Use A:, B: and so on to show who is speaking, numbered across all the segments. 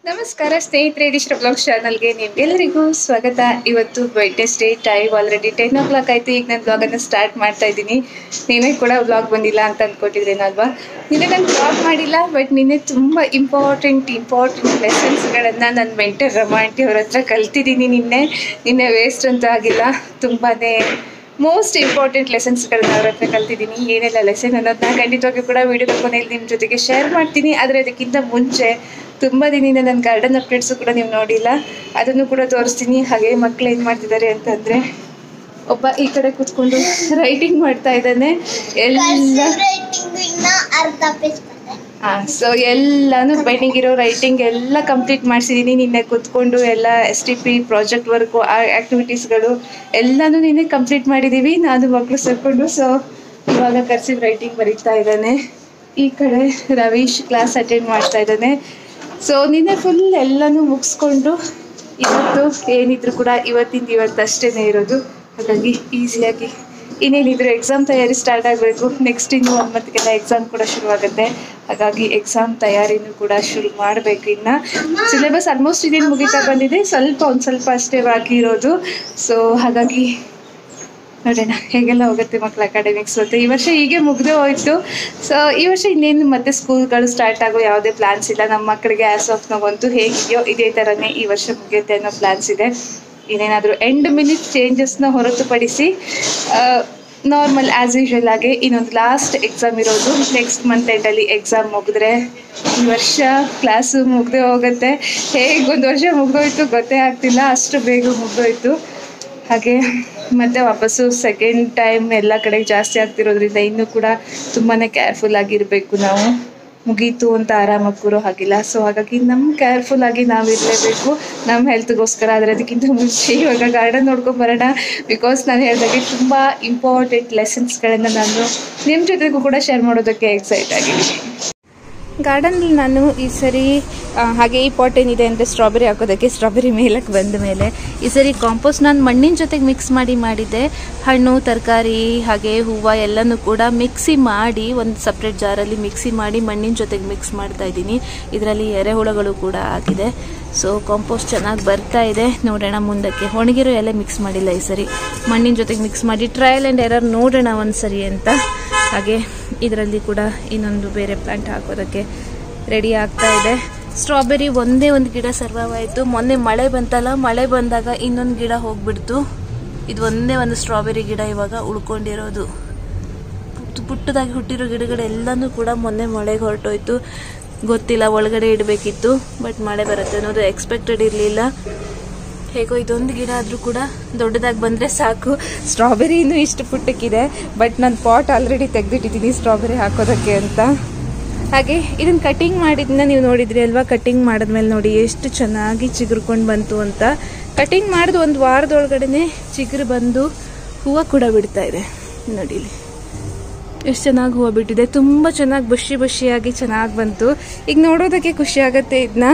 A: ನಮಸ್ಕಾರ ಸ್ನೇಹಿತರೆ ಇದಿಷ್ಟ ಬ್ಲಾಗ್ ಚಾನಲ್ಗೆ ನಿಮ್ಗೆಲ್ಲರಿಗೂ ಸ್ವಾಗತ ಇವತ್ತು Wednesday time already ten o'clock ಆಯಿತು ಈಗ ನಾನು ಬ್ಲಾಗನ್ನು ಸ್ಟಾರ್ಟ್ ಮಾಡ್ತಾ ಇದ್ದೀನಿ ನಿನ್ನೆ ಕೂಡ ಬ್ಲಾಗ್ ಬಂದಿಲ್ಲ ಅಂತ ಅಂದ್ಕೊಟ್ಟಿದ್ರೇನಲ್ವಾ ನಿನ್ನೆ ನಾನು ಬ್ಲಾಗ್ ಮಾಡಿಲ್ಲ ಬಟ್ ನಿನ್ನೆ ತುಂಬ ಇಂಪಾರ್ಟೆಂಟ್ ಇಂಪಾರ್ಟೆಂಟ್ ಲೆಸನ್ಸ್ಗಳನ್ನು ನನ್ನ ಮೆಂಟರ್ ರಮಾಂಟಿ ಅವ್ರ ಹತ್ರ ಕಲ್ತಿದ್ದೀನಿ ನಿನ್ನೆ ನಿನ್ನೆ ವೇಸ್ಟ್ ಅಂತೂ ಆಗಿಲ್ಲ ತುಂಬಾ ಮೋಸ್ಟ್ ಇಂಪಾರ್ಟೆಂಟ್ ಲೆಸನ್ಸ್ಗಳನ್ನ ಅವ್ರ ಹತ್ರ ಕಲ್ತಿದ್ದೀನಿ ಏನೆಲ್ಲ ಲೆಸನ್ ಅನ್ನೋದನ್ನ ಖಂಡಿತವಾಗಿ ಕೂಡ ವಿಡಿಯೋದ ಕೊನೆಯಲ್ಲಿ ನಿಮ್ಮ ಜೊತೆಗೆ ಶೇರ್ ಮಾಡ್ತೀನಿ ಆದರೆ ಅದಕ್ಕಿಂತ ಮುಂಚೆ ತುಂಬ ದಿನದಿಂದ ನನ್ನ ಗಾರ್ಡನ್ ಅಪ್ಡೇಟ್ಸು ಕೂಡ ನೀವು ನೋಡಿಲ್ಲ ಅದನ್ನು ಕೂಡ ತೋರಿಸ್ತೀನಿ ಹಾಗೆ ಮಕ್ಳು ಏನು ಮಾಡ್ತಿದ್ದಾರೆ ಅಂತಂದರೆ ಒಬ್ಬ ಈ ಕಡೆ ಕೂತ್ಕೊಂಡು ರೈಟಿಂಗ್ ಮಾಡ್ತಾ ಇದ್ದಾನೆ ಎಲ್ಲ
B: ರೈಟಿಂಗ್ ಇನ್ನ ಅರ್ಧ ಪೇಜ್ ಬಂದೆ
A: ಹಾಂ ಸೊ ಎಲ್ಲಾನು ಪೆಂಡಿಂಗ್ ಇರೋ ರೈಟಿಂಗ್ ಎಲ್ಲ ಕಂಪ್ಲೀಟ್ ಮಾಡಿಸಿದ್ದೀನಿ ನಿನ್ನೆ ಕೂತ್ಕೊಂಡು ಎಲ್ಲ S T P project work ಆ್ಯಕ್ಟಿವಿಟೀಸ್ಗಳು ಎಲ್ಲನೂ ನಿನ್ನೆ ಕಂಪ್ಲೀಟ್ ಮಾಡಿದ್ದೀವಿ ನಾನು ಮಕ್ಕಳು ಸೇರ್ಕೊಂಡು ಸೊ ಇವಾಗ ಕರ್ಸಿವ್ ರೈಟಿಂಗ್ ಬರೀತಾ ಇದ್ದಾನೆ ಈ ಕಡೆ ರವೀಶ್ ಕ್ಲಾಸ್ ಅಟೆಂಡ್ ಮಾಡ್ತಾ ಇದ್ದಾನೆ ಸೊ ನಿನ್ನೆ ಫುಲ್ ಎಲ್ಲನೂ ಮುಗಿಸ್ಕೊಂಡು ಇವತ್ತು ಏನಿದ್ರು ಕೂಡ ಇವತ್ತಿಂದ ಇವತ್ತಷ್ಟೇ ಇರೋದು ಹಾಗಾಗಿ ಈಸಿಯಾಗಿ ಇನ್ನೇನಿದ್ರು ಎಕ್ಸಾಮ್ ತಯಾರಿ ಸ್ಟಾರ್ಟ್ ಆಗಬೇಕು ನೆಕ್ಸ್ಟ್ ಇನ್ನು ಒಂಬತ್ತಕ್ಕೆಲ್ಲ ಎಕ್ಸಾಮ್ ಕೂಡ ಶುರುವಾಗುತ್ತೆ ಹಾಗಾಗಿ ಎಕ್ಸಾಮ್ ತಯಾರಿನೂ ಕೂಡ ಶುರು ಮಾಡಬೇಕು ಇನ್ನು ಸಿಲೆಬಸ್ ಆಲ್ಮೋಸ್ಟ್ ಇದೇನು ಮುಗಿತಾ ಬಂದಿದೆ ಸ್ವಲ್ಪ ಒಂದು ಸ್ವಲ್ಪ ಅಷ್ಟೇ ಬಾಕಿ ಇರೋದು ಸೊ ಹಾಗಾಗಿ ನೋಡೋಣ ಹೇಗೆಲ್ಲ ಹೋಗುತ್ತೆ ಮಕ್ಕಳ ಅಕಾಡೆಮಿಕ್ಸ್ ಮತ್ತು ಈ ವರ್ಷ ಹೀಗೆ ಮುಗ್ದೇ ಹೋಯ್ತು ಸೊ ಈ ವರ್ಷ ಇನ್ನೇನು ಮತ್ತೆ ಸ್ಕೂಲ್ಗಳು ಸ್ಟಾರ್ಟ್ ಆಗೋ ಯಾವುದೇ ಪ್ಲಾನ್ಸ್ ಇಲ್ಲ ನಮ್ಮ ಮಕ್ಕಳಿಗೆ ಆ್ಯಸ್ ಆಫ್ ನಾವಂತೂ ಹೇಗಿದೆಯೋ ಇದೇ ಥರನೇ ಈ ವರ್ಷ ಮುಗಿಯುತ್ತೆ ಅನ್ನೋ ಪ್ಲಾನ್ಸ್ ಇದೆ ಇನ್ನೇನಾದರೂ ಎಂಡ್ ಮಿನಿಟ್ ಚೇಂಜಸ್ನ ಹೊರತುಪಡಿಸಿ ನಾರ್ಮಲ್ ಆ್ಯಸ್ ಯೂಶುವಲ್ ಆಗಿ ಇನ್ನೊಂದು ಲಾಸ್ಟ್ ಎಕ್ಸಾಮ್ ಇರೋದು ನೆಕ್ಸ್ಟ್ ಮಂತ್ ಎಂಡಲ್ಲಿ ಎಕ್ಸಾಮ್ ಮುಗಿದ್ರೆ ಈ ವರ್ಷ ಕ್ಲಾಸು ಮುಗ್ದೇ ಹೋಗುತ್ತೆ ಹೇಗೆ ಒಂದು ವರ್ಷ ಮುಗ್ದೋಯ್ತು ಗೊತ್ತೇ ಆಗ್ತಿಲ್ಲ ಅಷ್ಟು ಬೇಗ ಮುಗ್ದೋಯ್ತು ಹಾಗೆ ಮತ್ತೆ ವಾಪಸ್ಸು ಸೆಕೆಂಡ್ ಟೈಮ್ ಎಲ್ಲ ಕಡೆಗೆ ಜಾಸ್ತಿ ಆಗ್ತಿರೋದ್ರಿಂದ ಇನ್ನೂ ಕೂಡ ತುಂಬಾ ಕೇರ್ಫುಲ್ ಆಗಿರಬೇಕು ನಾವು ಮುಗೀತು ಅಂತ ಆರಾಮಾಗಿ ಕೂರೋ ಹಾಗಿಲ್ಲ ಸೊ ಹಾಗಾಗಿ ನಮ್ಮ ಕೇರ್ಫುಲ್ ಆಗಿ ನಾವು ಇರಲೇಬೇಕು ನಮ್ಮ ಹೆಲ್ತ್ಗೋಸ್ಕರ ಆದರೆ ಅದಕ್ಕಿಂತ ಮುಂಚೆ ಇವಾಗ ಗಾರ್ಡನ್ ನೋಡ್ಕೊಂಡು ಬರೋಣ ಬಿಕಾಸ್ ನಾನು ಹೇಳಿದಾಗೆ ತುಂಬ ಇಂಪಾರ್ಟೆಂಟ್ ಲೆಸನ್ಸ್ಗಳನ್ನು ನಾನು ನಿಮ್ಮ ಜೊತೆಗೂ ಕೂಡ ಶೇರ್ ಮಾಡೋದಕ್ಕೆ ಎಕ್ಸೈಟ್ ಆಗಿದ್ದೀನಿ ಗಾರ್ಡನಲ್ಲಿ ನಾನು ಈ ಸರಿ ಆ, ಹಾಗೆ ಈ ಪಾಟ್ ಏನಿದೆ ಅಂದರೆ ಸ್ಟ್ರಾಬೆರಿ ಹಾಕೋದಕ್ಕೆ ಸ್ಟ್ರಾಬೆರಿ ಮೇಲಕ್ಕೆ ಬಂದ ಮೇಲೆ ಈ ಸರಿ ಕಾಂಪೋಸ್ಟ್ ನಾನು ಮಣ್ಣಿನ ಜೊತೆಗೆ ಮಿಕ್ಸ್ ಮಾಡಿ ಮಾಡಿದ್ದೆ ಹಣ್ಣು ತರಕಾರಿ ಹಾಗೆ ಹೂವು ಎಲ್ಲನೂ ಕೂಡ ಮಿಕ್ಸಿ ಮಾಡಿ ಒಂದು ಸಪ್ರೇಟ್ ಜಾರಲ್ಲಿ ಮಿಕ್ಸಿ ಮಾಡಿ ಮಣ್ಣಿನ ಜೊತೆಗೆ ಮಿಕ್ಸ್ ಮಾಡ್ತಾ ಇದ್ದೀನಿ ಇದರಲ್ಲಿ ಎರೆಹುಳಗಳು ಕೂಡ ಆಗಿದೆ ಸೊ ಕಾಂಪೋಸ್ಟ್ ಚೆನ್ನಾಗಿ ಬರ್ತಾ ಇದೆ ನೋಡೋಣ ಮುಂದಕ್ಕೆ ಒಣಗಿರೋ ಎಲೆ ಮಿಕ್ಸ್ ಮಾಡಿಲ್ಲ ಈ ಸರಿ ಮಣ್ಣಿನ ಜೊತೆಗೆ ಮಿಕ್ಸ್ ಮಾಡಿ ಟ್ರಯಲ್ ಆ್ಯಂಡ್ ಎರರ್ ನೋಡೋಣ ಒಂದು ಸರಿ ಅಂತ ಹಾಗೆ ಇದರಲ್ಲಿ ಕೂಡ ಇನ್ನೊಂದು ಬೇರೆ ಪ್ಲಾಂಟ್ ಹಾಕೋದಕ್ಕೆ ರೆಡಿ ಆಗ್ತಾ ಇದೆ ಸ್ಟ್ರಾಬೆರಿ ಒಂದೇ ಒಂದು ಗಿಡ ಸರ್ವೈವ್ ಆಯಿತು ಮೊನ್ನೆ ಮಳೆ ಬಂತಲ್ಲ ಮಳೆ ಬಂದಾಗ ಇನ್ನೊಂದು ಗಿಡ ಹೋಗ್ಬಿಡ್ತು ಇದು ಒಂದೇ ಒಂದು ಸ್ಟ್ರಾಬೆರಿ ಗಿಡ ಇವಾಗ ಉಳ್ಕೊಂಡಿರೋದು ಪುಟ್ಟ- ಪುಟ್ಟದಾಗಿ ಹುಟ್ಟಿರೋ ಗಿಡಗಳೆಲ್ಲನೂ ಕೂಡ ಮೊನ್ನೆ ಮಳೆಗೆ ಹೊರಟೋಯ್ತು ಗೊತ್ತಿಲ್ಲ ಒಳಗಡೆ ಇಡಬೇಕಿತ್ತು ಬಟ್ ಮಳೆ ಬರುತ್ತೆ ಅನ್ನೋದು ಎಕ್ಸ್ಪೆಕ್ಟೆಡ್ ಇರಲಿಲ್ಲ ಹೇಗೋ ಇದೊಂದು ಗಿಡ ಆದರೂ ಕೂಡ ದೊಡ್ಡದಾಗಿ ಬಂದರೆ ಸಾಕು ಸ್ಟ್ರಾಬೆರಿ ಇನ್ನೂ ಇಷ್ಟು ಪುಟ್ಟಕ್ಕಿದೆ ಬಟ್ ನಾನು ಪಾಟ್ ಆಲ್ರೆಡಿ ತೆಗೆದಿಟ್ಟಿದ್ದೀನಿ ಸ್ಟ್ರಾಬೆರಿ ಹಾಕೋದಕ್ಕೆ ಅಂತ ಹಾಗೆ ಇದನ್ನು ಕಟಿಂಗ್ ಮಾಡಿದ್ನ ನೀವು ನೋಡಿದ್ರಿ ಅಲ್ವಾ ಕಟಿಂಗ್ ಮಾಡಿದ್ಮೇಲೆ ನೋಡಿ ಎಷ್ಟು ಚೆನ್ನಾಗಿ ಚಿಗುರ್ಕೊಂಡು ಬಂತು ಅಂತ ಕಟಿಂಗ್ ಮಾಡಿದ ಒಂದು ವಾರದೊಳಗಡೆ ಚಿಗುರು ಬಂದು ಹೂವು ಕೂಡ ಬಿಡ್ತಾ ಇದೆ ನೋಡಿ ಇಲ್ಲಿ ಎಷ್ಟು ಚೆನ್ನಾಗಿ ಹೂವು ಬಿಟ್ಟಿದೆ ತುಂಬ ಚೆನ್ನಾಗಿ ಬುಷಿ ಬುಷಿಯಾಗಿ ಚೆನ್ನಾಗಿ ಬಂತು ಈಗ ನೋಡೋದಕ್ಕೆ ಖುಷಿ ಆಗುತ್ತೆ ಇದನ್ನ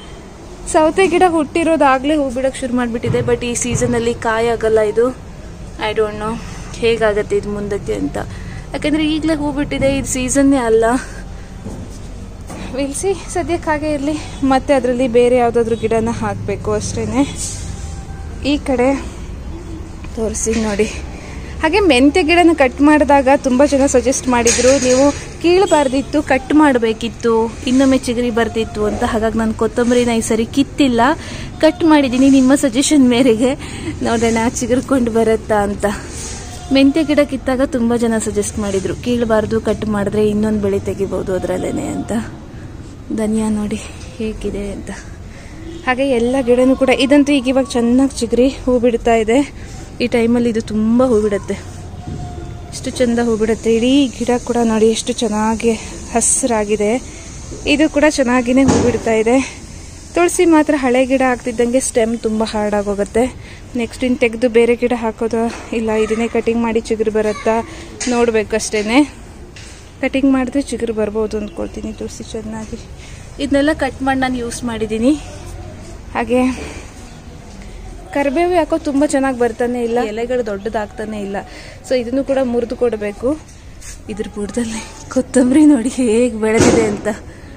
A: ಸೌತೆ ಗಿಡ ಹುಟ್ಟಿರೋದಾಗಲೇ ಹೂ ಬಿಡೋಕ್ಕೆ ಶುರು ಮಾಡಿಬಿಟ್ಟಿದೆ ಬಟ್ ಈ ಸೀಸನಲ್ಲಿ ಕಾಯಿ ಆಗಲ್ಲ ಇದು ಐ ಡೋಂಟ್ ನೋ ಹೇಗಾಗತ್ತೆ ಇದು ಮುಂದಕ್ಕೆ ಅಂತ ಯಾಕಂದರೆ ಈಗಲೇ ಹೂ ಬಿಟ್ಟಿದೆ ಇದು ಸೀಸನ್ನೇ ಅಲ್ಲ ವಿಲ್ಸಿ ಸದ್ಯಕ್ಕೆ ಹಾಗೆ ಇರಲಿ ಮತ್ತೆ ಅದರಲ್ಲಿ ಬೇರೆ ಯಾವುದಾದ್ರೂ ಗಿಡನ ಹಾಕಬೇಕು ಅಷ್ಟೇ ಈ ಕಡೆ ತೋರಿಸಿ ನೋಡಿ ಹಾಗೆ ಮೆಂತ್ಯ ಗಿಡನ ಕಟ್ ಮಾಡಿದಾಗ ತುಂಬ ಜನ ಸಜೆಸ್ಟ್ ಮಾಡಿದ್ರು ನೀವು ಕೀಳಬಾರ್ದಿತ್ತು ಕಟ್ ಮಾಡಬೇಕಿತ್ತು ಇನ್ನೊಮ್ಮೆ ಚಿಗುರಿ ಬರ್ತಿತ್ತು ಅಂತ ಹಾಗಾಗಿ ನಾನು ಕೊತ್ತಂಬರಿನ ಈ ಸರಿ ಕಿತ್ತಿಲ್ಲ ಕಟ್ ಮಾಡಿದ್ದೀನಿ ನಿಮ್ಮ ಸಜೆಷನ್ ಮೇರೆಗೆ ನೋಡೋಣ ಚಿಗುರ್ಕೊಂಡು ಬರುತ್ತಾ ಅಂತ ಮೆಂತ್ಯ ಗಿಡ ಕಿತ್ತಾಗ ತುಂಬ ಜನ ಸಜೆಸ್ಟ್ ಮಾಡಿದ್ರು ಕೀಳಬಾರ್ದು ಕಟ್ ಮಾಡಿದ್ರೆ ಇನ್ನೊಂದು ಬೆಳೆ ತೆಗಿಬೋದು ಅದರಲ್ಲೇನೆ ಅಂತ ಧನಿಯಾ ನೋಡಿ ಹೇಗಿದೆ ಅಂತ ಹಾಗೆ ಎಲ್ಲ ಗಿಡನೂ ಕೂಡ ಇದಂತೂ ಈಗ ಇವಾಗ ಚೆನ್ನಾಗಿ ಚಿಗುರಿ ಹೂ ಬಿಡ್ತಾ ಇದೆ ಈ ಟೈಮಲ್ಲಿ ಇದು ತುಂಬ ಹೂ ಬಿಡುತ್ತೆ ಎಷ್ಟು ಚಂದ ಹೂ ಬಿಡುತ್ತೆ ಇಡೀ ಗಿಡ ಕೂಡ ನೋಡಿ ಎಷ್ಟು ಚೆನ್ನಾಗಿ ಹಸಿರಾಗಿದೆ ಇದು ಕೂಡ ಚೆನ್ನಾಗಿನೇ ಹೂ ಬಿಡ್ತಾ ಇದೆ ತುಳಸಿ ಮಾತ್ರ ಹಳೆ ಗಿಡ ಆಗ್ತಿದ್ದಂಗೆ ಸ್ಟೆಮ್ ತುಂಬ ಹಾರ್ಡಾಗೋಗುತ್ತೆ ನೆಕ್ಸ್ಟ್ ಇನ್ನು ತೆಗೆದು ಬೇರೆ ಗಿಡ ಹಾಕೋದು ಇಲ್ಲ ಇದನ್ನೇ ಕಟಿಂಗ್ ಮಾಡಿ ಚಿಗುರು ಬರುತ್ತಾ ನೋಡಬೇಕಷ್ಟೇ ಕಟಿಂಗ್ ಮಾಡಿದ್ರೆ ಚಿಗುರು ಬರ್ಬೋದು ಅಂದ್ಕೊಳ್ತೀನಿ ತುಳಸಿ ಚೆನ್ನಾಗಿ ಇದನ್ನೆಲ್ಲ ಕಟ್ ಮಾಡಿ ನಾನು ಯೂಸ್ ಮಾಡಿದ್ದೀನಿ ಹಾಗೆ ಕರಿಬೇವು ಯಾಕೋ ತುಂಬ ಚೆನ್ನಾಗಿ ಬರ್ತಾನೆ ಇಲ್ಲ ಎಲೆಗಳು ದೊಡ್ಡದಾಗ್ತಾನೆ ಇಲ್ಲ ಸೊ ಇದನ್ನು ಕೂಡ ಮುರಿದು ಕೊಡಬೇಕು ಇದ್ರ ಬುಡದಲ್ಲಿ ಕೊತ್ತಂಬರಿ ನೋಡಿ ಹೇಗೆ ಬೆಳೆದಿದೆ ಅಂತ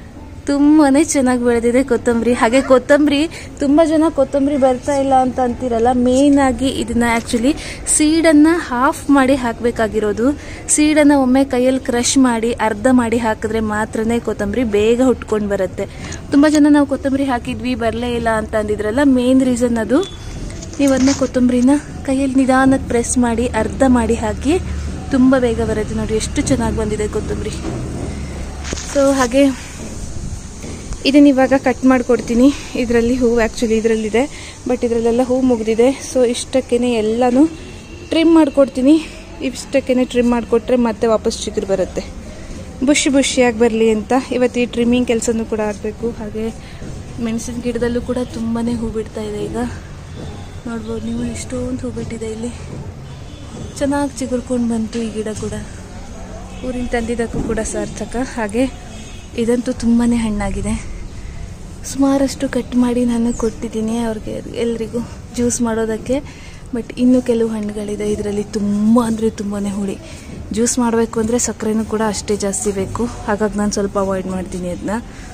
A: ತುಂಬಾ ಚೆನ್ನಾಗಿ ಬೆಳೆದಿದೆ ಕೊತ್ತಂಬರಿ ಹಾಗೆ ಕೊತ್ತಂಬರಿ ತುಂಬ ಜನ ಕೊತ್ತಂಬರಿ ಬರ್ತಾ ಇಲ್ಲ ಅಂತ ಅಂತಿರಲ್ಲ ಮೇನ್ ಆಗಿ ಇದನ್ನ ಆ್ಯಕ್ಚುಲಿ ಸೀಡನ್ನು ಹಾಫ್ ಮಾಡಿ ಹಾಕಬೇಕಾಗಿರೋದು ಸೀಡನ್ನು ಒಮ್ಮೆ ಕೈಯಲ್ಲಿ ಕ್ರಷ್ ಮಾಡಿ ಅರ್ಧ ಮಾಡಿ ಹಾಕಿದ್ರೆ ಮಾತ್ರನೇ ಕೊತ್ತಂಬರಿ ಬೇಗ ಹುಟ್ಕೊಂಡು ಬರುತ್ತೆ ತುಂಬ ಜನ ನಾವು ಕೊತ್ತಂಬರಿ ಹಾಕಿದ್ವಿ ಬರಲೇ ಇಲ್ಲ ಅಂತ ಅಂದಿದ್ರಲ್ಲ ಮೇನ್ ರೀಸನ್ ಅದು ನೀವು ಅದನ್ನ ಕೊತ್ತಂಬರಿನ ಕೈಯಲ್ಲಿ ನಿಧಾನಕ್ಕೆ ಪ್ರೆಸ್ ಮಾಡಿ ಅರ್ಧ ಮಾಡಿ ಹಾಕಿ ತುಂಬ ಬೇಗ ಬರುತ್ತೆ ನೋಡಿ ಎಷ್ಟು ಚೆನ್ನಾಗಿ ಬಂದಿದೆ ಕೊತ್ತಂಬರಿ ಸೊ ಹಾಗೆ ಇದನ್ನ ಇವಾಗ ಕಟ್ ಮಾಡಿಕೊಡ್ತೀನಿ ಇದರಲ್ಲಿ ಹೂವು ಆ್ಯಕ್ಚುಲಿ ಇದರಲ್ಲಿದೆ ಬಟ್ ಇದರಲ್ಲೆಲ್ಲ ಹೂವು ಮುಗಿದಿದೆ ಸೊ ಇಷ್ಟಕ್ಕೇ ಎಲ್ಲನೂ ಟ್ರಿಮ್ ಮಾಡಿಕೊಡ್ತೀನಿ ಇಷ್ಟಕ್ಕೇ ಟ್ರಿಮ್ ಮಾಡಿಕೊಟ್ರೆ ಮತ್ತೆ ವಾಪಸ್ ಚಿಗುರು ಬರುತ್ತೆ ಬುಷಿ ಬುಷಿಯಾಗಿ ಬರಲಿ ಅಂತ ಇವತ್ತು ಈ ಟ್ರಿಮ್ಮಿಂಗ್ ಕೆಲಸನೂ ಕೂಡ ಆಗಬೇಕು ಹಾಗೆ ಮೆಣಸಿನ ಗಿಡದಲ್ಲೂ ಕೂಡ ತುಂಬಾ ಹೂ ಬಿಡ್ತಾ ಇದೆ ಈಗ ನೋಡ್ಬೋದು ನೀವು ಎಷ್ಟೊಂದು ಹೂ ಬಿಟ್ಟಿದೆ ಇಲ್ಲಿ ಚೆನ್ನಾಗಿ ಚಿಗುರ್ಕೊಂಡು ಬಂತು ಈ ಗಿಡ ಕೂಡ ಊರಿನ ತಂದಿದ್ದಕ್ಕೂ ಕೂಡ ಸಾರ್ಥಕ ಹಾಗೆ ಇದಂತೂ ತುಂಬಾ ಹಣ್ಣಾಗಿದೆ ಸುಮಾರಷ್ಟು ಕಟ್ ಮಾಡಿ ನಾನು ಕೊಟ್ಟಿದ್ದೀನಿ ಅವ್ರಿಗೆ ಎಲ್ರಿಗೂ ಜ್ಯೂಸ್ ಮಾಡೋದಕ್ಕೆ ಬಟ್ ಇನ್ನೂ ಕೆಲವು ಹಣ್ಣುಗಳಿದೆ ಇದರಲ್ಲಿ ತುಂಬ ಅಂದರೆ ತುಂಬಾ ಹುಳಿ ಜ್ಯೂಸ್ ಮಾಡಬೇಕು ಅಂದರೆ ಸಕ್ಕರೆನೂ ಕೂಡ ಅಷ್ಟೇ ಜಾಸ್ತಿ ಬೇಕು ಹಾಗಾಗಿ ನಾನು ಸ್ವಲ್ಪ ಅವಾಯ್ಡ್ ಮಾಡ್ತೀನಿ ಅದನ್ನ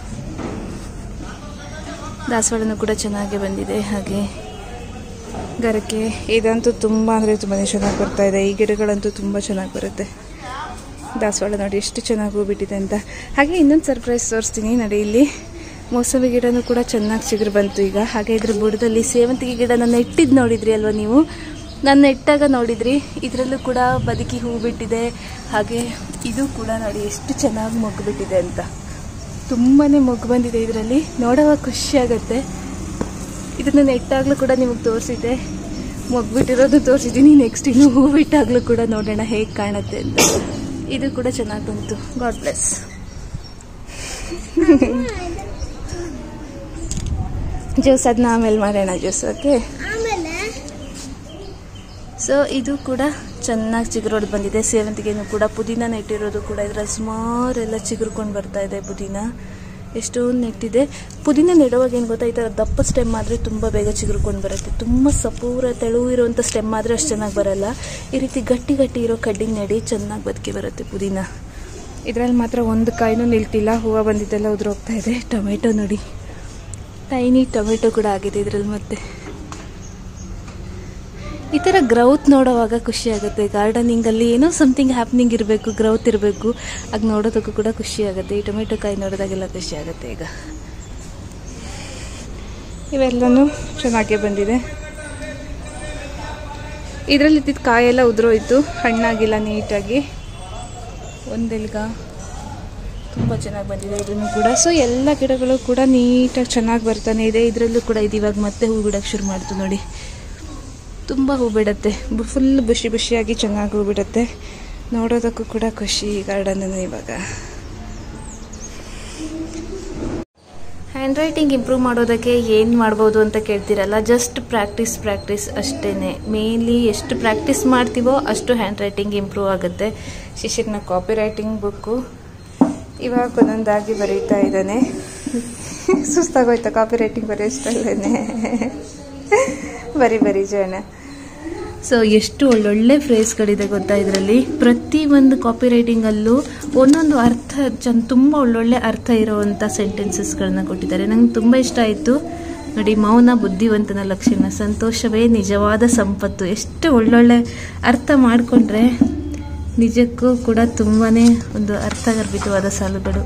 A: ದಾಸವಾಳನೂ ಕೂಡ ಚೆನ್ನಾಗಿ ಬಂದಿದೆ ಹಾಗೆ ಗರಕೆ ಇದಂತೂ ತುಂಬ ಅಂದರೆ ತುಂಬಾ ಚೆನ್ನಾಗಿ ಬರ್ತಾ ಇದೆ ಈ ಗಿಡಗಳಂತೂ ತುಂಬ ಚೆನ್ನಾಗಿ ಬರುತ್ತೆ ದಾಸವಾಳ ನೋಡಿ ಎಷ್ಟು ಚೆನ್ನಾಗಿ ಹೂ ಬಿಟ್ಟಿದೆ ಅಂತ ಹಾಗೆ ಇನ್ನೊಂದು ಸರ್ಪ್ರೈಸ್ ತೋರಿಸ್ತೀನಿ ನೋಡಿ ಇಲ್ಲಿ ಮೋಸಂಬಿ ಗಿಡನೂ ಕೂಡ ಚೆನ್ನಾಗಿ ಚಿಗುರು ಬಂತು ಈಗ ಹಾಗೆ ಇದ್ರ ಬುಡದಲ್ಲಿ ಸೇವಂತಿಗೆ ಗಿಡ ನಾನು ನೆಟ್ಟಿದ್ದು ನೋಡಿದ್ರಿ ಅಲ್ವಾ ನೀವು ನಾನು ನೆಟ್ಟಾಗ ನೋಡಿದ್ರಿ ಇದರಲ್ಲೂ ಕೂಡ ಬದುಕಿ ಹೂ ಬಿಟ್ಟಿದೆ ಹಾಗೆ ಇದು ಕೂಡ ನೋಡಿ ಎಷ್ಟು ಚೆನ್ನಾಗಿ ಮೊಗ್ಗು ಬಿಟ್ಟಿದೆ ಅಂತ ತುಂಬಾ ಮೊಗ್ಗು ಬಂದಿದೆ ಇದರಲ್ಲಿ ನೋಡುವಾಗ ಖುಷಿ ಆಗುತ್ತೆ ಇದನ್ನು ನೆಟ್ಟಾಗಲೂ ಕೂಡ ನಿಮಗೆ ತೋರಿಸಿದ್ದೆ ಮೊಗ್ಬಿಟ್ಟಿರೋದು ತೋರಿಸಿದ್ದೀನಿ ನೆಕ್ಸ್ಟ್ ಇನ್ನು ಹೂ ಬಿಟ್ಟಾಗಲೂ ಕೂಡ ನೋಡೋಣ ಹೇಗೆ ಕಾಣುತ್ತೆ ಅಂತ ಇದು ಕೂಡ ಚೆನ್ನಾಗಿ ಬಂತು ಗಾಡ್ ಬ್ಲೆಸ್ ಜ್ಯೂಸ್ ಅದನ್ನ ಆಮೇಲೆ ಮಾಡೋಣ ಜ್ಯೂಸ್ ಓಕೆ
B: ಆಮೇಲೆ
A: ಸೊ ಇದು ಕೂಡ ಚೆನ್ನಾಗಿ ಚಿಗುರೋದು ಬಂದಿದೆ ಸೇವಂತಿಗೆನೂ ಕೂಡ ಪುದೀನ ನೆಟ್ಟಿರೋದು ಕೂಡ ಇದರಲ್ಲಿ ಸುಮಾರೆಲ್ಲ ಚಿಗುರ್ಕೊಂಡು ಬರ್ತಾ ಇದೆ ಪುದೀನ ಎಷ್ಟೊಂದು ನೆಟ್ಟಿದೆ ಪುದೀನ ನೆಡುವಾಗ ಏನು ಗೊತ್ತಾ ಈ ಥರ ದಪ್ಪ ಸ್ಟೆಮ್ ಆದರೆ ತುಂಬ ಬೇಗ ಚಿಗುರ್ಕೊಂಡು ಬರುತ್ತೆ ತುಂಬ ಸಪೂರ ತೆಳುವು ಇರುವಂಥ ಸ್ಟೆಮ್ ಆದರೆ ಅಷ್ಟು ಚೆನ್ನಾಗಿ ಬರಲ್ಲ ಈ ರೀತಿ ಗಟ್ಟಿ ಗಟ್ಟಿ ಇರೋ ಕಡ್ಡಿ ನೆಡಿ ಚೆನ್ನಾಗಿ ಬದುಕಿ ಬರುತ್ತೆ ಪುದೀನ ಇದರಲ್ಲಿ ಮಾತ್ರ ಒಂದು ಕಾಯಿನೂ ನಿಲ್ತಿಲ್ಲ ಹೂವು ಬಂದಿದ್ದೆಲ್ಲ ಉದುರೋಗ್ತಾ ಇದೆ ಟೊಮೆಟೊ ನೋಡಿ ಟೈನಿ ಟೊಮೆಟೊ ಕೂಡ ಆಗಿದೆ ಇದರಲ್ಲಿ ಮತ್ತೆ ಈ ಥರ ಗ್ರೌತ್ ನೋಡೋವಾಗ ಖುಷಿ ಆಗುತ್ತೆ ಗಾರ್ಡನಿಂಗಲ್ಲಿ ಏನೋ ಸಮಥಿಂಗ್ ಹ್ಯಾಪ್ನಿಂಗ್ ಇರಬೇಕು ಗ್ರೌತ್ ಇರಬೇಕು ಆಗ ನೋಡೋದಕ್ಕೂ ಕೂಡ ಖುಷಿ ಆಗುತ್ತೆ ಈ ಟೊಮೆಟೊ ಕಾಯಿ ನೋಡಿದಾಗೆಲ್ಲ ಖುಷಿ ಆಗುತ್ತೆ ಈಗ ಇವೆಲ್ಲನೂ ಚೆನ್ನಾಗೇ ಬಂದಿದೆ ಇದರಲ್ಲಿ ಇದ್ದಿದ್ದ ಕಾಯೆಲ್ಲ ಉದುರೋಯ್ತು ಹಣ್ಣಾಗಿಲ್ಲ ನೀಟಾಗಿ ಒಂದೆಲ್ಗ ತುಂಬ ಚೆನ್ನಾಗಿ ಬಂದಿದೆ ಇದನ್ನು ಕೂಡ ಸೊ ಎಲ್ಲ ಗಿಡಗಳು ಕೂಡ ನೀಟಾಗಿ ಚೆನ್ನಾಗಿ ಬರ್ತಾನೆ ಇದೆ ಇದರಲ್ಲೂ ಕೂಡ ಇದು ಇವಾಗ ಮತ್ತೆ ಹೂ ಬಿಡೋಕ್ಕೆ ಶುರು ಮಾಡ್ತು ನೋಡಿ ತುಂಬ ಹೂ ಬಿಡುತ್ತೆ ಫುಲ್ ಬುಷಿ ಬುಷಿಯಾಗಿ ಚೆನ್ನಾಗಿ ಹೂ ಬಿಡುತ್ತೆ ನೋಡೋದಕ್ಕೂ ಕೂಡ ಖುಷಿ ಗಾರ್ಡನನ್ನು ಇವಾಗ ಹ್ಯಾಂಡ್ ರೈಟಿಂಗ್ ಇಂಪ್ರೂವ್ ಮಾಡೋದಕ್ಕೆ ಏನು ಮಾಡ್ಬೋದು ಅಂತ ಕೇಳ್ತಿರಲ್ಲ ಜಸ್ಟ್ ಪ್ರಾಕ್ಟೀಸ್ ಪ್ರಾಕ್ಟೀಸ್ ಅಷ್ಟೇ ಮೇನ್ಲಿ ಎಷ್ಟು ಪ್ರಾಕ್ಟೀಸ್ ಮಾಡ್ತೀವೋ ಅಷ್ಟು ಹ್ಯಾಂಡ್ ರೈಟಿಂಗ್ ಇಂಪ್ರೂವ್ ಆಗುತ್ತೆ ಶಿಶಿರ್ನ ಕಾಪಿ ರೈಟಿಂಗ್ ಬುಕ್ಕು ಇವಾಗ ಒಂದೊಂದಾಗಿ ಬರೀತಾ ಇದ್ದಾನೆ ಸುಸ್ತಾಗೋಯ್ತಾ ಕಾಪಿ ರೈಟಿಂಗ್ ಬರೆಯೋಷ್ಟಲ್ಲೇ ಬರಿ ಬರಿ ಜನ ಸೊ ಎಷ್ಟು ಒಳ್ಳೊಳ್ಳೆ ಫ್ರೇಸ್ಗಳಿದೆ ಗೊತ್ತಾ ಇದರಲ್ಲಿ ಪ್ರತಿ ಒಂದು ಕಾಪಿ ರೈಟಿಂಗಲ್ಲೂ ಒಂದೊಂದು ಅರ್ಥ ಚಂದ ತುಂಬ ಒಳ್ಳೊಳ್ಳೆ ಅರ್ಥ ಇರುವಂಥ ಸೆಂಟೆನ್ಸಸ್ಗಳನ್ನ ಕೊಟ್ಟಿದ್ದಾರೆ ನಂಗೆ ತುಂಬ ಇಷ್ಟ ಆಯಿತು ನೋಡಿ ಮೌನ ಬುದ್ಧಿವಂತನ ಲಕ್ಷಣ ಸಂತೋಷವೇ ನಿಜವಾದ ಸಂಪತ್ತು ಎಷ್ಟು ಒಳ್ಳೊಳ್ಳೆ ಅರ್ಥ ಮಾಡಿಕೊಂಡ್ರೆ ನಿಜಕ್ಕೂ ಕೂಡ ತುಂಬಾ ಒಂದು ಅರ್ಥಗರ್ಭಿತವಾದ ಸಾಲುಗಳು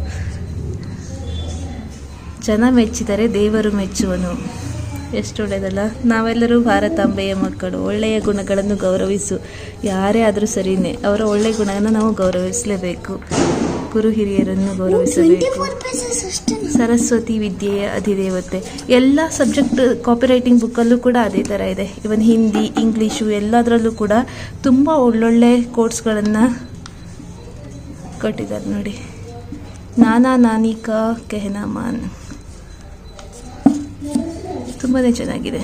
A: ಜನ ಮೆಚ್ಚಿದರೆ ದೇವರು ಮೆಚ್ಚುವನು ಎಷ್ಟು ಒಳ್ಳೆಯದಲ್ಲ ನಾವೆಲ್ಲರೂ ಭಾರತಾಂಬೆಯ ಮಕ್ಕಳು ಒಳ್ಳೆಯ ಗುಣಗಳನ್ನು ಗೌರವಿಸು ಯಾರೇ ಆದರೂ ಸರಿನೇ ಅವರ ಒಳ್ಳೆಯ ಗುಣವನ್ನು ನಾವು ಗೌರವಿಸಲೇಬೇಕು ಗುರು ಹಿರಿಯರನ್ನು ಗೌರವಿಸಬೇಕು
B: ಫೋರ್ ಪೀಸಸ್ ಅಷ್ಟೇ
A: ಸರಸ್ವತಿ ವಿದ್ಯೆಯ ಅಧಿದೇವತೆ ಎಲ್ಲ ಸಬ್ಜೆಕ್ಟ್ ಕಾಪಿ ರೈಟಿಂಗ್ ಬುಕ್ಕಲ್ಲೂ ಕೂಡ ಅದೇ ಥರ ಇದೆ ಇವನ್ ಹಿಂದಿ ಇಂಗ್ಲೀಷು ಎಲ್ಲದರಲ್ಲೂ ಕೂಡ ತುಂಬ ಒಳ್ಳೊಳ್ಳೆ ಕೋರ್ಸ್ಗಳನ್ನು ಕೊಟ್ಟಿದ್ದಾರೆ ನೋಡಿ ನಾನಾ ನಾನಿಕಾ ಕೆಹನಾ ಮಾನ್ ತುಂಬಾ ಚೆನ್ನಾಗಿದೆ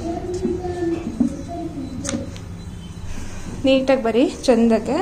A: ನೀಟಾಗಿ ಬರೀ ಚಂದಕ್ಕೆ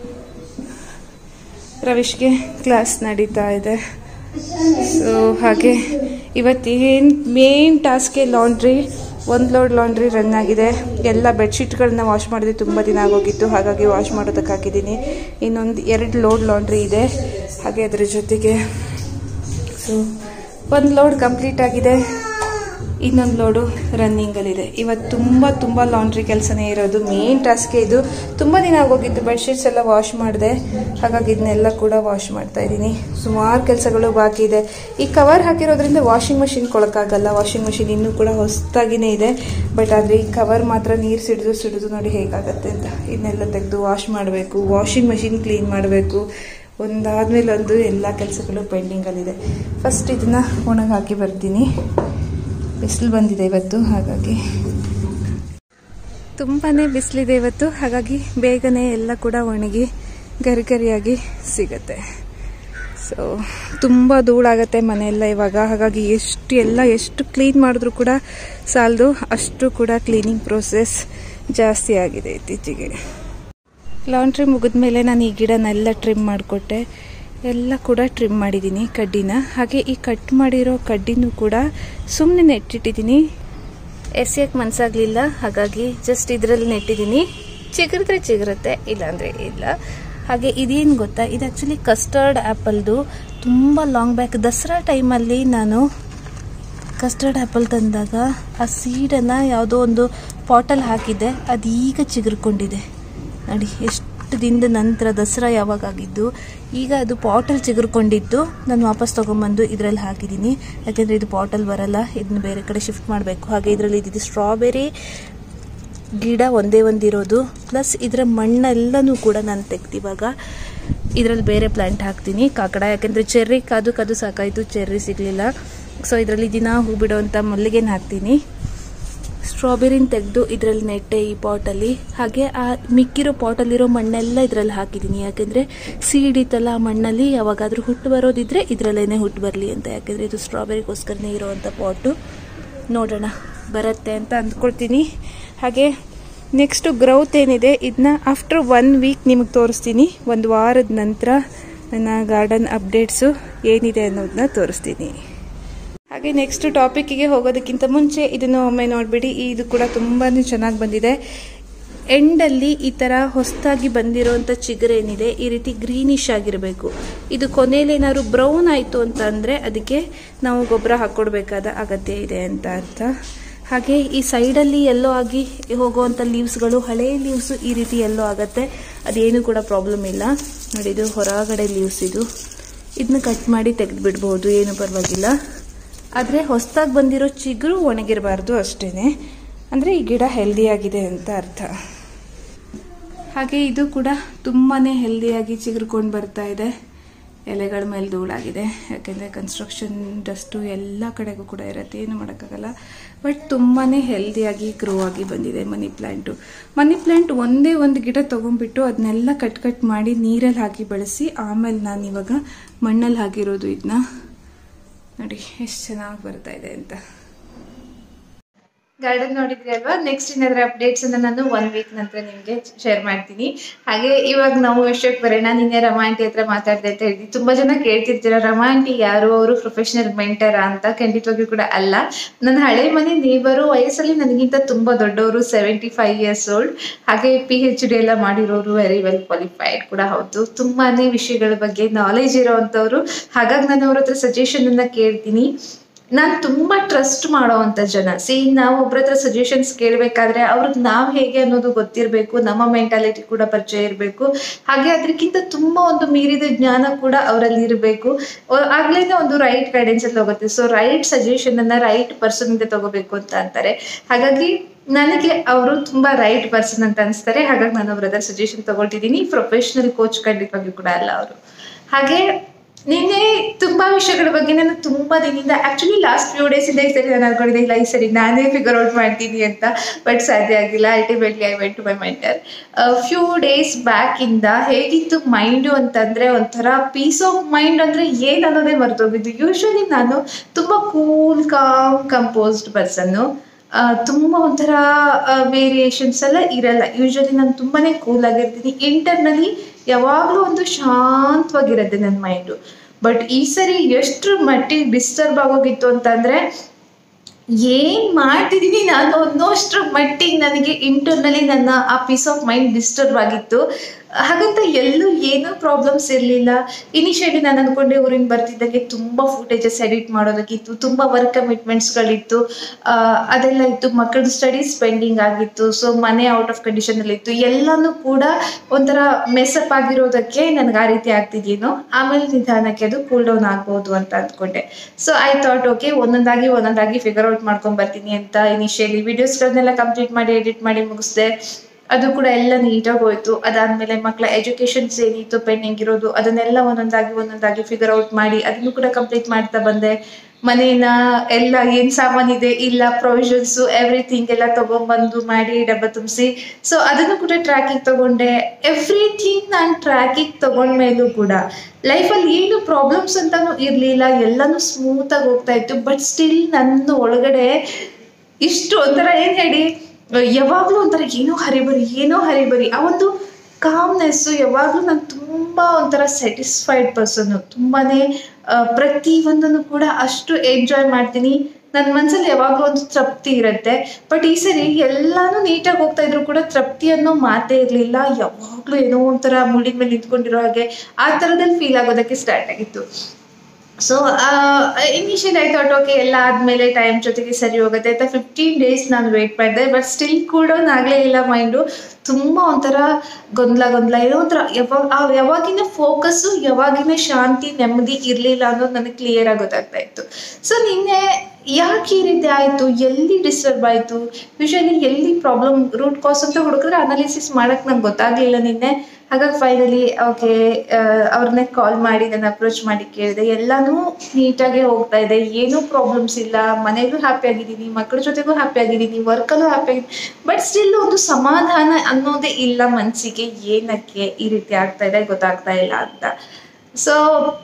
A: ರವೀಶ್ಗೆ ಕ್ಲಾಸ್ ನಡೀತಾ ಇದೆ ಸೊ ಹಾಗೆ ಇವತ್ತೇನು ಮೇನ್ ಟಾಸ್ಕೆ ಲಾಂಡ್ರಿ ಒಂದು ಲೋಡ್ ಲಾಂಡ್ರಿ ರನ್ ಆಗಿದೆ ಎಲ್ಲ ಬೆಡ್ಶೀಟ್ಗಳನ್ನ ವಾಶ್ ಮಾಡಿದೆ ತುಂಬ ದಿನ ಆಗೋಗಿತ್ತು ಹಾಗಾಗಿ ವಾಶ್ ಮಾಡೋದಕ್ಕೆ ಹಾಕಿದ್ದೀನಿ ಇನ್ನೊಂದು ಎರಡು ಲೋಡ್ ಲಾಂಡ್ರಿ ಇದೆ ಹಾಗೆ ಅದ್ರ ಜೊತೆಗೆ ಸೊ ಒಂದು ಲೋಡ್ ಕಂಪ್ಲೀಟ್ ಆಗಿದೆ ಇನ್ನೊಂದು ಲೋಡು ರನ್ನಿಂಗಲ್ಲಿದೆ ಇವತ್ತು ತುಂಬ ತುಂಬ ಲಾಂಡ್ರಿ ಕೆಲಸನೇ ಇರೋದು ಮೇನ್ ಟಾಸ್ಕೇ ಇದು ತುಂಬ ದಿನ ಆಗೋಗಿತ್ತು ಬೆಡ್ಶೀಟ್ಸ್ ಎಲ್ಲ ವಾಶ್ ಮಾಡಿದೆ ಹಾಗಾಗಿ ಇದನ್ನೆಲ್ಲ ಕೂಡ ವಾಶ್ ಮಾಡ್ತಾ ಇದ್ದೀನಿ ಸುಮಾರು ಕೆಲಸಗಳು ಬಾಕಿ ಇದೆ ಈ ಕವರ್ ಹಾಕಿರೋದ್ರಿಂದ ವಾಷಿಂಗ್ ಮಷಿನ್ ಕೊಳಕ್ಕಾಗಲ್ಲ ವಾಷಿಂಗ್ ಮಷಿನ್ ಇನ್ನೂ ಕೂಡ ಹೊಸದಾಗಿನೇ ಇದೆ ಬಟ್ ಆದರೆ ಈ ಕವರ್ ಮಾತ್ರ ನೀರು ಸಿಡಿದು ಸಿಡಿದು ನೋಡಿ ಹೇಗಾಗತ್ತೆ ಅಂತ ಇದನ್ನೆಲ್ಲ ತೆಗೆದು ವಾಶ್ ಮಾಡಬೇಕು ವಾಷಿಂಗ್ ಮಷಿನ್ ಕ್ಲೀನ್ ಮಾಡಬೇಕು ಒಂದಾದ್ಮೇಲೆ ಒಂದು ಎಲ್ಲ ಕೆಲಸಗಳು ಪೆಂಡಿಂಗಲ್ಲಿದೆ ಫಸ್ಟ್ ಇದನ್ನು ಒಣಗಿ ಹಾಕಿ ಬರ್ತೀನಿ ಬಿಸಿಲು ಬಂದಿದೆ ಇವತ್ತು ಹಾಗಾಗಿ ತುಂಬಾ ಬಿಸಿಲಿದೆ ಇವತ್ತು ಹಾಗಾಗಿ ಬೇಗನೆ ಎಲ್ಲ ಕೂಡ ಒಣಗಿ ಗರಿಗರಿಯಾಗಿ ಸಿಗತ್ತೆ ಸೊ ತುಂಬ ಧೂಳಾಗತ್ತೆ ಮನೆಯೆಲ್ಲ ಇವಾಗ ಹಾಗಾಗಿ ಎಷ್ಟು ಎಲ್ಲ ಎಷ್ಟು ಕ್ಲೀನ್ ಮಾಡಿದ್ರು ಕೂಡ ಸಾಲದು ಅಷ್ಟು ಕೂಡ ಕ್ಲೀನಿಂಗ್ ಪ್ರೋಸೆಸ್ ಜಾಸ್ತಿ ಆಗಿದೆ ಇತ್ತೀಚೆಗೆ ಲಾಂಡ್ರಿ ಮುಗಿದ ಮೇಲೆ ನಾನು ಈ ಗಿಡನೆಲ್ಲ ಟ್ರಿಮ್ ಮಾಡಿಕೊಟ್ಟೆ ಎಲ್ಲ ಕೂಡ ಟ್ರಿಮ್ ಮಾಡಿದ್ದೀನಿ ಕಡ್ಡಿನ ಹಾಗೆ ಈ ಕಟ್ ಮಾಡಿರೋ ಕಡ್ಡಿನೂ ಕೂಡ ಸುಮ್ಮನೆ ನೆಟ್ಟಿಟ್ಟಿದ್ದೀನಿ ಎಸೆಯಕ್ಕೆ ಮನಸ್ಸಾಗಲಿಲ್ಲ ಹಾಗಾಗಿ ಜಸ್ಟ್ ಇದರಲ್ಲಿ ನೆಟ್ಟಿದ್ದೀನಿ ಚಿಗುರಿದ್ರೆ ಚಿಗುರುತ್ತೆ ಇಲ್ಲಾಂದರೆ ಇಲ್ಲ ಹಾಗೆ ಇದೇನು ಗೊತ್ತಾ ಇದು ಆ್ಯಕ್ಚುಲಿ ಕಸ್ಟರ್ಡ್ ಆ್ಯಪಲ್ದು ತುಂಬ ಲಾಂಗ್ ಬ್ಯಾಕ್ ದಸರಾ ಟೈಮಲ್ಲಿ ನಾನು ಕಸ್ಟರ್ಡ್ ಆ್ಯಪಲ್ ತಂದಾಗ ಆ ಸೀಡನ್ನು ಯಾವುದೋ ಒಂದು ಪಾಟಲ್ಲಿ ಹಾಕಿದ್ದೆ ಅದು ಈಗ ಚಿಗುರ್ಕೊಂಡಿದೆ ನೋಡಿ ಎಷ್ಟು ದಿನದ ನಂತರ ದಸರಾ ಯಾವಾಗ ಆಗಿದ್ದು ಈಗ ಅದು ಪಾಟಲ್ಲಿ ಚಿಗುರ್ಕೊಂಡಿದ್ದು ನಾನು ವಾಪಸ್ ತೊಗೊಂಬಂದು ಇದರಲ್ಲಿ ಹಾಕಿದ್ದೀನಿ ಯಾಕೆಂದರೆ ಇದು ಪಾಟಲ್ಲಿ ಬರಲ್ಲ ಇದನ್ನ ಬೇರೆ ಕಡೆ ಶಿಫ್ಟ್ ಮಾಡಬೇಕು ಹಾಗೆ ಇದರಲ್ಲಿ ಇದ್ದಿದ್ದು ಸ್ಟ್ರಾಬೆರಿ ಗಿಡ ಒಂದೇ ಒಂದಿರೋದು ಪ್ಲಸ್ ಇದರ ಮಣ್ಣೆಲ್ಲನೂ ಕೂಡ ನಾನು ತೆಗ್ದಿವಾಗ ಇದರಲ್ಲಿ ಬೇರೆ ಪ್ಲಾಂಟ್ ಹಾಕ್ತೀನಿ ಕಾಕಡ ಯಾಕೆಂದರೆ ಚೆರ್ರಿ ಕಾದು ಕಾದು ಸಾಕಾಯಿತು ಚೆರ್ರಿ ಸಿಗಲಿಲ್ಲ ಸೊ ಇದರಲ್ಲಿ ದಿನ ಹೂ ಬಿಡೋವಂಥ ಮಲ್ಲಿಗೆನ ಹಾಕ್ತೀನಿ ಸ್ಟ್ರಾಬೆರಿನ ತೆಗೆದು ಇದರಲ್ಲಿ ನೆಟ್ಟೆ ಈ ಪಾಟಲ್ಲಿ ಹಾಗೆ ಆ ಮಿಕ್ಕಿರೋ ಪಾಟಲ್ಲಿರೋ ಮಣ್ಣೆಲ್ಲ ಇದರಲ್ಲಿ ಹಾಕಿದ್ದೀನಿ ಯಾಕೆಂದರೆ ಸೀಡ್ ಇತ್ತಲ್ಲ ಆ ಮಣ್ಣಲ್ಲಿ ಯಾವಾಗಾದರೂ ಹುಟ್ಟು ಬರೋದಿದ್ರೆ ಇದರಲ್ಲೇ ಹುಟ್ಟು ಬರಲಿ ಅಂತ ಯಾಕೆಂದರೆ ಇದು ಸ್ಟ್ರಾಬೆರಿಗೋಸ್ಕರನೇ ಇರೋವಂಥ ಪಾಟು ನೋಡೋಣ ಬರುತ್ತೆ ಅಂತ ಅಂದ್ಕೊಳ್ತೀನಿ ಹಾಗೆ ನೆಕ್ಸ್ಟು ಗ್ರೌತ್ ಏನಿದೆ ಇದನ್ನ ಆಫ್ಟರ್ ಒನ್ ವೀಕ್ ನಿಮಗೆ ತೋರಿಸ್ತೀನಿ ಒಂದು ವಾರದ ನಂತರ ನನ್ನ ಗಾರ್ಡನ್ ಅಪ್ಡೇಟ್ಸು ಏನಿದೆ ಅನ್ನೋದನ್ನ ತೋರಿಸ್ತೀನಿ ಹಾಗೆ ನೆಕ್ಸ್ಟ್ ಟಾಪಿಕ್ಕಿಗೆ ಹೋಗೋದಕ್ಕಿಂತ ಮುಂಚೆ ಇದನ್ನು ಒಮ್ಮೆ ನೋಡಿಬಿಡಿ ಇದು ಕೂಡ ತುಂಬಾ ಚೆನ್ನಾಗಿ ಬಂದಿದೆ ಎಂಡಲ್ಲಿ ಈ ಥರ ಹೊಸದಾಗಿ ಬಂದಿರೋಂಥ ಚಿಗುರೇನಿದೆ ಈ ರೀತಿ ಗ್ರೀನಿಶ್ ಆಗಿರಬೇಕು ಇದು ಕೊನೆಯಲ್ಲಿ ಏನಾದ್ರು ಬ್ರೌನ್ ಆಯಿತು ಅಂತ ಅಂದರೆ ಅದಕ್ಕೆ ನಾವು ಗೊಬ್ಬರ ಹಾಕ್ಕೊಡ್ಬೇಕಾದ ಅಗತ್ಯ ಇದೆ ಅಂತ ಅರ್ಥ ಹಾಗೆ ಈ ಸೈಡಲ್ಲಿ ಎಲ್ಲೋ ಆಗಿ ಹೋಗುವಂಥ ಲೀವ್ಸ್ಗಳು ಹಳೆ ಲೀವ್ಸು ಈ ರೀತಿ ಎಲ್ಲೋ ಆಗುತ್ತೆ ಅದೇನು ಕೂಡ ಪ್ರಾಬ್ಲಮ್ ಇಲ್ಲ ನೋಡಿ ಇದು ಹೊರಗಡೆ ಲೀವ್ಸ್ ಇದು ಇದನ್ನ ಕಟ್ ಮಾಡಿ ತೆಗೆದು ಬಿಡ್ಬೋದು ಏನು ಪರವಾಗಿಲ್ಲ ಆದರೆ ಹೊಸದಾಗಿ ಬಂದಿರೋ ಚಿಗುರು ಒಣಗಿರಬಾರ್ದು ಅಷ್ಟೇ ಅಂದರೆ ಈ ಗಿಡ ಹೆಲ್ದಿಯಾಗಿದೆ ಅಂತ ಅರ್ಥ ಹಾಗೆ ಇದು ಕೂಡ ತುಂಬಾ ಹೆಲ್ದಿಯಾಗಿ ಚಿಗುರ್ಕೊಂಡು ಬರ್ತಾ ಇದೆ ಎಲೆಗಳ ಮೇಲೆ ಧೂಳಾಗಿದೆ ಯಾಕೆಂದರೆ ಕನ್ಸ್ಟ್ರಕ್ಷನ್ ಡಸ್ಟು ಎಲ್ಲ ಕಡೆಗೂ ಕೂಡ ಇರುತ್ತೆ ಏನು ಮಾಡೋಕ್ಕಾಗಲ್ಲ ಬಟ್ ತುಂಬಾ ಹೆಲ್ದಿಯಾಗಿ ಗ್ರೋ ಆಗಿ ಬಂದಿದೆ ಮನಿ ಪ್ಲ್ಯಾಂಟು ಮನಿ ಪ್ಲ್ಯಾಂಟ್ ಒಂದೇ ಒಂದು ಗಿಡ ತೊಗೊಂಡ್ಬಿಟ್ಟು ಅದನ್ನೆಲ್ಲ ಕಟ್ ಕಟ್ ಮಾಡಿ ನೀರಲ್ಲಿ ಹಾಕಿ ಬೆಳೆಸಿ ಆಮೇಲೆ ನಾನು ಇವಾಗ ಮಣ್ಣಲ್ಲಿ ಹಾಕಿರೋದು ಇದನ್ನ ನೋಡಿ ಎಷ್ಟು ಚೆನ್ನಾಗಿ ಬರ್ತಾ ಇದೆ ಅಂತ ಗಾರ್ಡನ್ ನೋಡಿದ್ರಿ ಅಲ್ವಾ ನೆಕ್ಸ್ಟ್ ಏನಾದ್ರೆ ಅಪ್ಡೇಟ್ಸ್ ಅನ್ನ ನಾನು ಒನ್ ವೀಕ್ ನಂತರ ನಿಮ್ಗೆ ಶೇರ್ ಮಾಡ್ತೀನಿ ಹಾಗೆ ಇವಾಗ ನಾವು ವಿಷಯಕ್ಕೆ ಬರೋಣ ನಿನ್ನೆ ರಮಾಂಟಿ ಹತ್ರ ಮಾತಾಡ್ದೆ ಅಂತ ಹೇಳಿದ್ವಿ ತುಂಬಾ ಜನ ಕೇಳ್ತಿರ್ತೀರ ರಮಾಂಟಿ ಯಾರು ಅವರು ಪ್ರೊಫೆಷನಲ್ ಮೆಂಟರ್ ಅಂತ ಖಂಡಿತವಾಗಿಯೂ ಕೂಡ ಅಲ್ಲ ನನ್ನ ಹಳೆ ಮನೆ ನೇಬರು ವಯಸ್ಸಲ್ಲಿ ನನಗಿಂತ ತುಂಬಾ ದೊಡ್ಡವರು ಸೆವೆಂಟಿ ಫೈವ್ ಇಯರ್ಸ್ ಓಲ್ಡ್ ಹಾಗೆ ಪಿ ಎಚ್ ಡಿ ಎಲ್ಲ ಮಾಡಿರೋರು ವೆರಿ ವೆಲ್ ಕ್ವಾಲಿಫೈಡ್ ಕೂಡ ಹೌದು ತುಂಬಾನೇ ವಿಷಯಗಳ ಬಗ್ಗೆ ನಾಲೆಜ್ ಇರೋವಂಥವ್ರು ಹಾಗಾಗಿ ನಾನು ಅವ್ರ ಹತ್ರ ಸಜೆಷನ್ ಅನ್ನ ಕೇಳ್ತೀನಿ ನಾನು ತುಂಬಾ ಟ್ರಸ್ಟ್ ಮಾಡೋವಂಥ ಜನ ಸಿ ನಾವು ಒಬ್ರ ಹತ್ರ ಸಜೆಷನ್ಸ್ ಕೇಳಬೇಕಾದ್ರೆ ಅವ್ರಿಗೆ ನಾವು ಹೇಗೆ ಅನ್ನೋದು ಗೊತ್ತಿರಬೇಕು ನಮ್ಮ ಮೆಂಟಾಲಿಟಿ ಕೂಡ ಪರಿಚಯ ಇರಬೇಕು ಹಾಗೆ ಅದಕ್ಕಿಂತ ತುಂಬಾ ಒಂದು ಮೀರಿದ ಜ್ಞಾನ ಕೂಡ ಅವರಲ್ಲಿ ಇರಬೇಕು ಆಗ್ಲೇನೆ ಒಂದು ರೈಟ್ ಗೈಡೆನ್ಸ್ ಅಲ್ಲಿ ಹೋಗುತ್ತೆ ಸೊ ರೈಟ್ ಸಜೆಷನ್ ಅನ್ನ ರೈಟ್ ಪರ್ಸನ್ ಇಂದ ತಗೋಬೇಕು ಅಂತ ಅಂತಾರೆ ಹಾಗಾಗಿ ನನಗೆ ಅವರು ತುಂಬಾ ರೈಟ್ ಪರ್ಸನ್ ಅಂತ ಅನಿಸ್ತಾರೆ ಹಾಗಾಗಿ ನಾನು ಅವ್ರ ಹತ್ರ ಸಜೆಷನ್ ತಗೊಳ್ತಿದ್ದೀನಿ ಪ್ರೊಫೆಷನಲ್ ಕೋಚ್ ಖಂಡಿತವಾಗಿಯೂ ಕೂಡ ಅಲ್ಲ ಅವರು ಹಾಗೆ ನಿನ್ನೆ ತುಂಬಾ ವಿಷಯಗಳ ಬಗ್ಗೆ ನಾನು ತುಂಬಾ ದಿನದಿಂದ ಆಕ್ಚುಲಿ ಲಾಸ್ಟ್ ಫ್ಯೂ ಡೇಸ್ ಇಂದ ಈ ಸರಿ ನಾನು ಅನ್ಕೊಂಡಿದ್ದೆ ಇಲ್ಲ ಈ ಸರಿ ನಾನೇ ಫಿಗರ್ ಔಟ್ ಮಾಡ್ತೀನಿ ಅಂತ ಬಟ್ ಸಾಧ್ಯ ಆಗಿಲ್ಲ ultimately I went to my mentor few days back ಇಂದ ಹೇಗಿತ್ತು ಮೈಂಡು ಅಂತಂದ್ರೆ ಒಂಥರ ಪೀಸ್ ಆಫ್ ಮೈಂಡ್ ಅಂದ್ರೆ ಏನ್ ಅನ್ನೋದೇ ಮರ್ತೋಗಿದ್ದು ಯೂಶಲಿ ನಾನು ತುಂಬಾ ಕೂಲ್ ಕಾಮ್ ಕಂಪೋಸ್ಡ್ ಪರ್ಸನ್ನು ತುಂಬ ಒಂಥರ ವೇರಿಯೇಷನ್ಸ್ ಎಲ್ಲ ಇರಲ್ಲ ಯೂಶಲಿ ನಾನು ತುಂಬಾನೇ ಕೂಲ್ ಆಗಿರ್ತೀನಿ ಇಂಟರ್ನಲಿ ಯಾವಾಗಲೂ ಒಂದು ಶಾಂತವಾಗಿರುತ್ತೆ ನನ್ನ ಮೈಂಡು ಬಟ್ ಈ ಸರಿ ಎಷ್ಟು ಮಟ್ಟಿಗೆ ಡಿಸ್ಟರ್ಬ್ ಆಗೋಗಿತ್ತು ಅಂತಂದ್ರೆ ಏನ್ ಮಾಡ್ತಿದ್ದೀನಿ ನಾನು ಅನ್ನೋಷ್ಟ್ರ ಮಟ್ಟಿಗೆ ನನಗೆ ಇಂಟರ್ನಲಿ ನನ್ನ ಆ ಪೀಸ್ ಆಫ್ ಮೈಂಡ್ ಡಿಸ್ಟರ್ಬ್ ಆಗಿತ್ತು ಹಾಗಂತ ಎಲ್ಲೂ ಏನೂ ಪ್ರಾಬ್ಲಮ್ಸ್ ಇರಲಿಲ್ಲ ಇನಿಷಿಯಲಿ ನಾನು ಅಂದ್ಕೊಂಡೆ ಊರಿಂದ ಬರ್ತಿದ್ದಂಗೆ ತುಂಬ ಫುಟೇಜಸ್ ಎಡಿಟ್ ಮಾಡೋದಕ್ಕಿತ್ತು ತುಂಬ ವರ್ಕ್ ಕಮಿಟ್ಮೆಂಟ್ಸ್ಗಳಿತ್ತು ಅದೆಲ್ಲ ಇತ್ತು ಮಕ್ಕಳ ಸ್ಟಡೀಸ್ ಪೆಂಡಿಂಗ್ ಆಗಿತ್ತು ಸೊ ಮನೆ ಔಟ್ ಆಫ್ ಕಂಡೀಷನಲ್ಲಿ ಇತ್ತು ಎಲ್ಲನೂ ಕೂಡ ಒಂಥರ ಮೆಸಪ್ ಆಗಿರೋದಕ್ಕೆ ನನಗೆ ಆ ರೀತಿ ಆಗ್ತಿದ್ಯೇನೋ ಆಮೇಲೆ ನಿಧಾನಕ್ಕೆ ಅದು ಕೂಲ್ ಡೌನ್ ಆಗ್ಬೋದು ಅಂತ ಅಂದ್ಕೊಂಡೆ ಸೊ ಐ ಥಾಟ್ ಓಕೆ ಒಂದೊಂದಾಗಿ ಒಂದೊಂದಾಗಿ ಫಿಗರ್ ಔಟ್ ಮಾಡ್ಕೊಂಡ್ ಬರ್ತೀನಿ ಅಂತ ಇನಿಷಿಯಲಿ ವಿಡಿಯೋಸ್ಗಳನ್ನೆಲ್ಲ ಕಂಪ್ಲೀಟ್ ಮಾಡಿ ಎಡಿಟ್ ಮಾಡಿ ಮುಗಿಸ್ದೆ ಅದು ಕೂಡ ಎಲ್ಲ ನೀಟಾಗಿ ಹೋಯ್ತು ಅದಾದ್ಮೇಲೆ ಮಕ್ಕಳ ಎಜುಕೇಶನ್ಸ್ ಏನಿತ್ತು ಪೆಂಡಿಂಗ್ ಇರೋದು ಅದನ್ನೆಲ್ಲ ಒಂದೊಂದಾಗಿ ಒಂದೊಂದಾಗಿ ಫಿಗರ್ ಔಟ್ ಮಾಡಿ ಅದನ್ನು ಕೂಡ ಕಂಪ್ಲೀಟ್ ಮಾಡ್ತಾ ಬಂದೆ ಮನೇನ ಎಲ್ಲ ಏನ್ ಸಾಮಾನಿದೆ ಇಲ್ಲ ಪ್ರೊವಿಷನ್ಸ್ ಎವ್ರಿಥಿಂಗ್ ಎಲ್ಲ ತಗೊಂಡ್ಬಂದು ಮಾಡಿ ಡಬ್ಬ ತುಂಬಿಸಿ ಸೊ ಅದನ್ನು ಕೂಡ ಟ್ರ್ಯಾಕಿಗೆ ತಗೊಂಡೆ ಎವ್ರಿಥಿಂಗ್ ನಾನು ಟ್ರ್ಯಾಕಿಗೆ ತಗೊಂಡ್ಮೇಲೂ ಕೂಡ ಲೈಫಲ್ಲಿ ಏನು ಪ್ರಾಬ್ಲಮ್ಸ್ ಅಂತಾನು ಇರಲಿಲ್ಲ ಎಲ್ಲನೂ ಸ್ಮೂತಾಗಿ ಹೋಗ್ತಾ ಇತ್ತು ಬಟ್ ಸ್ಟಿಲ್ ನನ್ನ ಒಳಗಡೆ ಇಷ್ಟು ಒಂಥರ ಏನು ಹೇಳಿ ಯಾವಾಗಲೂ ಒಂಥರ ಏನೋ ಹರಿಬರಿ ಏನೋ ಹರಿಬರಿ ಆ ಒಂದು ಕಾಮ್ನೆಸ್ಸು ಯಾವಾಗಲೂ ನಾನು ತುಂಬ ಒಂಥರ ಸ್ಯಾಟಿಸ್ಫೈಡ್ ಪರ್ಸನ್ನು ತುಂಬಾ ಪ್ರತಿ ಒಂದನ್ನು ಕೂಡ ಅಷ್ಟು ಎಂಜಾಯ್ ಮಾಡ್ತೀನಿ ನನ್ನ ಮನಸ್ಸಲ್ಲಿ ಯಾವಾಗಲೂ ಒಂದು ತೃಪ್ತಿ ಇರುತ್ತೆ ಬಟ್ ಈ ಸರಿ ಎಲ್ಲಾನು ನೀಟಾಗಿ ಹೋಗ್ತಾ ಇದ್ರು ಕೂಡ ತೃಪ್ತಿ ಅನ್ನೋ ಮಾತೇ ಇರಲಿಲ್ಲ ಯಾವಾಗಲೂ ಏನೋ ಒಂಥರ ಮುಳ್ಳಿನ ಮೇಲೆ ನಿಂತ್ಕೊಂಡಿರೋ ಹಾಗೆ ಆ ಥರದಲ್ಲಿ ಫೀಲ್ ಆಗೋದಕ್ಕೆ ಸ್ಟಾರ್ಟ್ ಆಗಿತ್ತು so initial I thought okay ಎಲ್ಲ ಆದಮೇಲೆ ಟೈಮ್ ಜೊತೆಗೆ ಸರಿ ಹೋಗುತ್ತೆ ಅಂತ ಫಿಫ್ಟೀನ್ ಡೇಸ್ ನಾನು ವೇಟ್ ಮಾಡಿದೆ ಬಟ್ ಸ್ಟಿಲ್ ಕೂಲ್ ಡೌನ್ ಆಗಲೇ ಇಲ್ಲ ಮೈಂಡು ತುಂಬ ಒಂಥರ ಗೊಂದಲ ಗೊಂದಲ ಏನೋ ಒಂಥರ ಯಾವಾಗ ಆ ಯಾವಾಗಿನ ಫೋಕಸ್ಸು ಯಾವಾಗಿನ ಶಾಂತಿ ನೆಮ್ಮದಿ ಇರಲಿಲ್ಲ ಅನ್ನೋದು ನನಗೆ ಕ್ಲಿಯರ್ ಆಗಿ ಗೊತ್ತಾಗ್ತಾ ಇತ್ತು ಸೊ ನಿನ್ನೆ ಯಾಕೆ ಈ ರೀತಿ ಆಯಿತು ಎಲ್ಲಿ ಡಿಸ್ಟರ್ಬ್ ಆಯಿತು ಯೂಶಲಿ ಎಲ್ಲಿ ಪ್ರಾಬ್ಲಮ್ ರೂಟ್ ಕಾಸ್ ಅಂತ ಹುಡುಕಿದ್ರೆ ಅನಾಲಿಸಿಸ್ ಮಾಡೋಕ್ಕೆ ನಂಗೆ ಗೊತ್ತಾಗಲಿಲ್ಲ ನಿನ್ನೆ ಹಾಗಾಗಿ ಫೈನಲಿ ಓಕೆ ಅವ್ರನ್ನೇ ಕಾಲ್ ಮಾಡಿ ನಾನು ಅಪ್ರೋಚ್ ಮಾಡಿ ಕೇಳಿದೆ ಎಲ್ಲನೂ ನೀಟಾಗೆ ಹೋಗ್ತಾ ಇದೆ ಏನೂ ಪ್ರಾಬ್ಲಮ್ಸ್ ಇಲ್ಲ ಮನೆಗೂ ಹ್ಯಾಪಿ ಆಗಿದ್ದೀನಿ ಮಕ್ಕಳ ಜೊತೆಗೂ ಹ್ಯಾಪಿ ಆಗಿದ್ದೀನಿ ವರ್ಕಲ್ಲೂ ಹ್ಯಾಪಿ ಆಗಿದ್ದೀನಿ ಬಟ್ ಸ್ಟಿಲ್ ಒಂದು ಸಮಾಧಾನ ಅನ್ನೋದೇ ಇಲ್ಲ ಮನಸ್ಸಿಗೆ ಏನಕ್ಕೆ ಈ ರೀತಿ ಆಗ್ತಾ ಇದೆ ಗೊತ್ತಾಗ್ತಾ ಇಲ್ಲ ಅಂತ so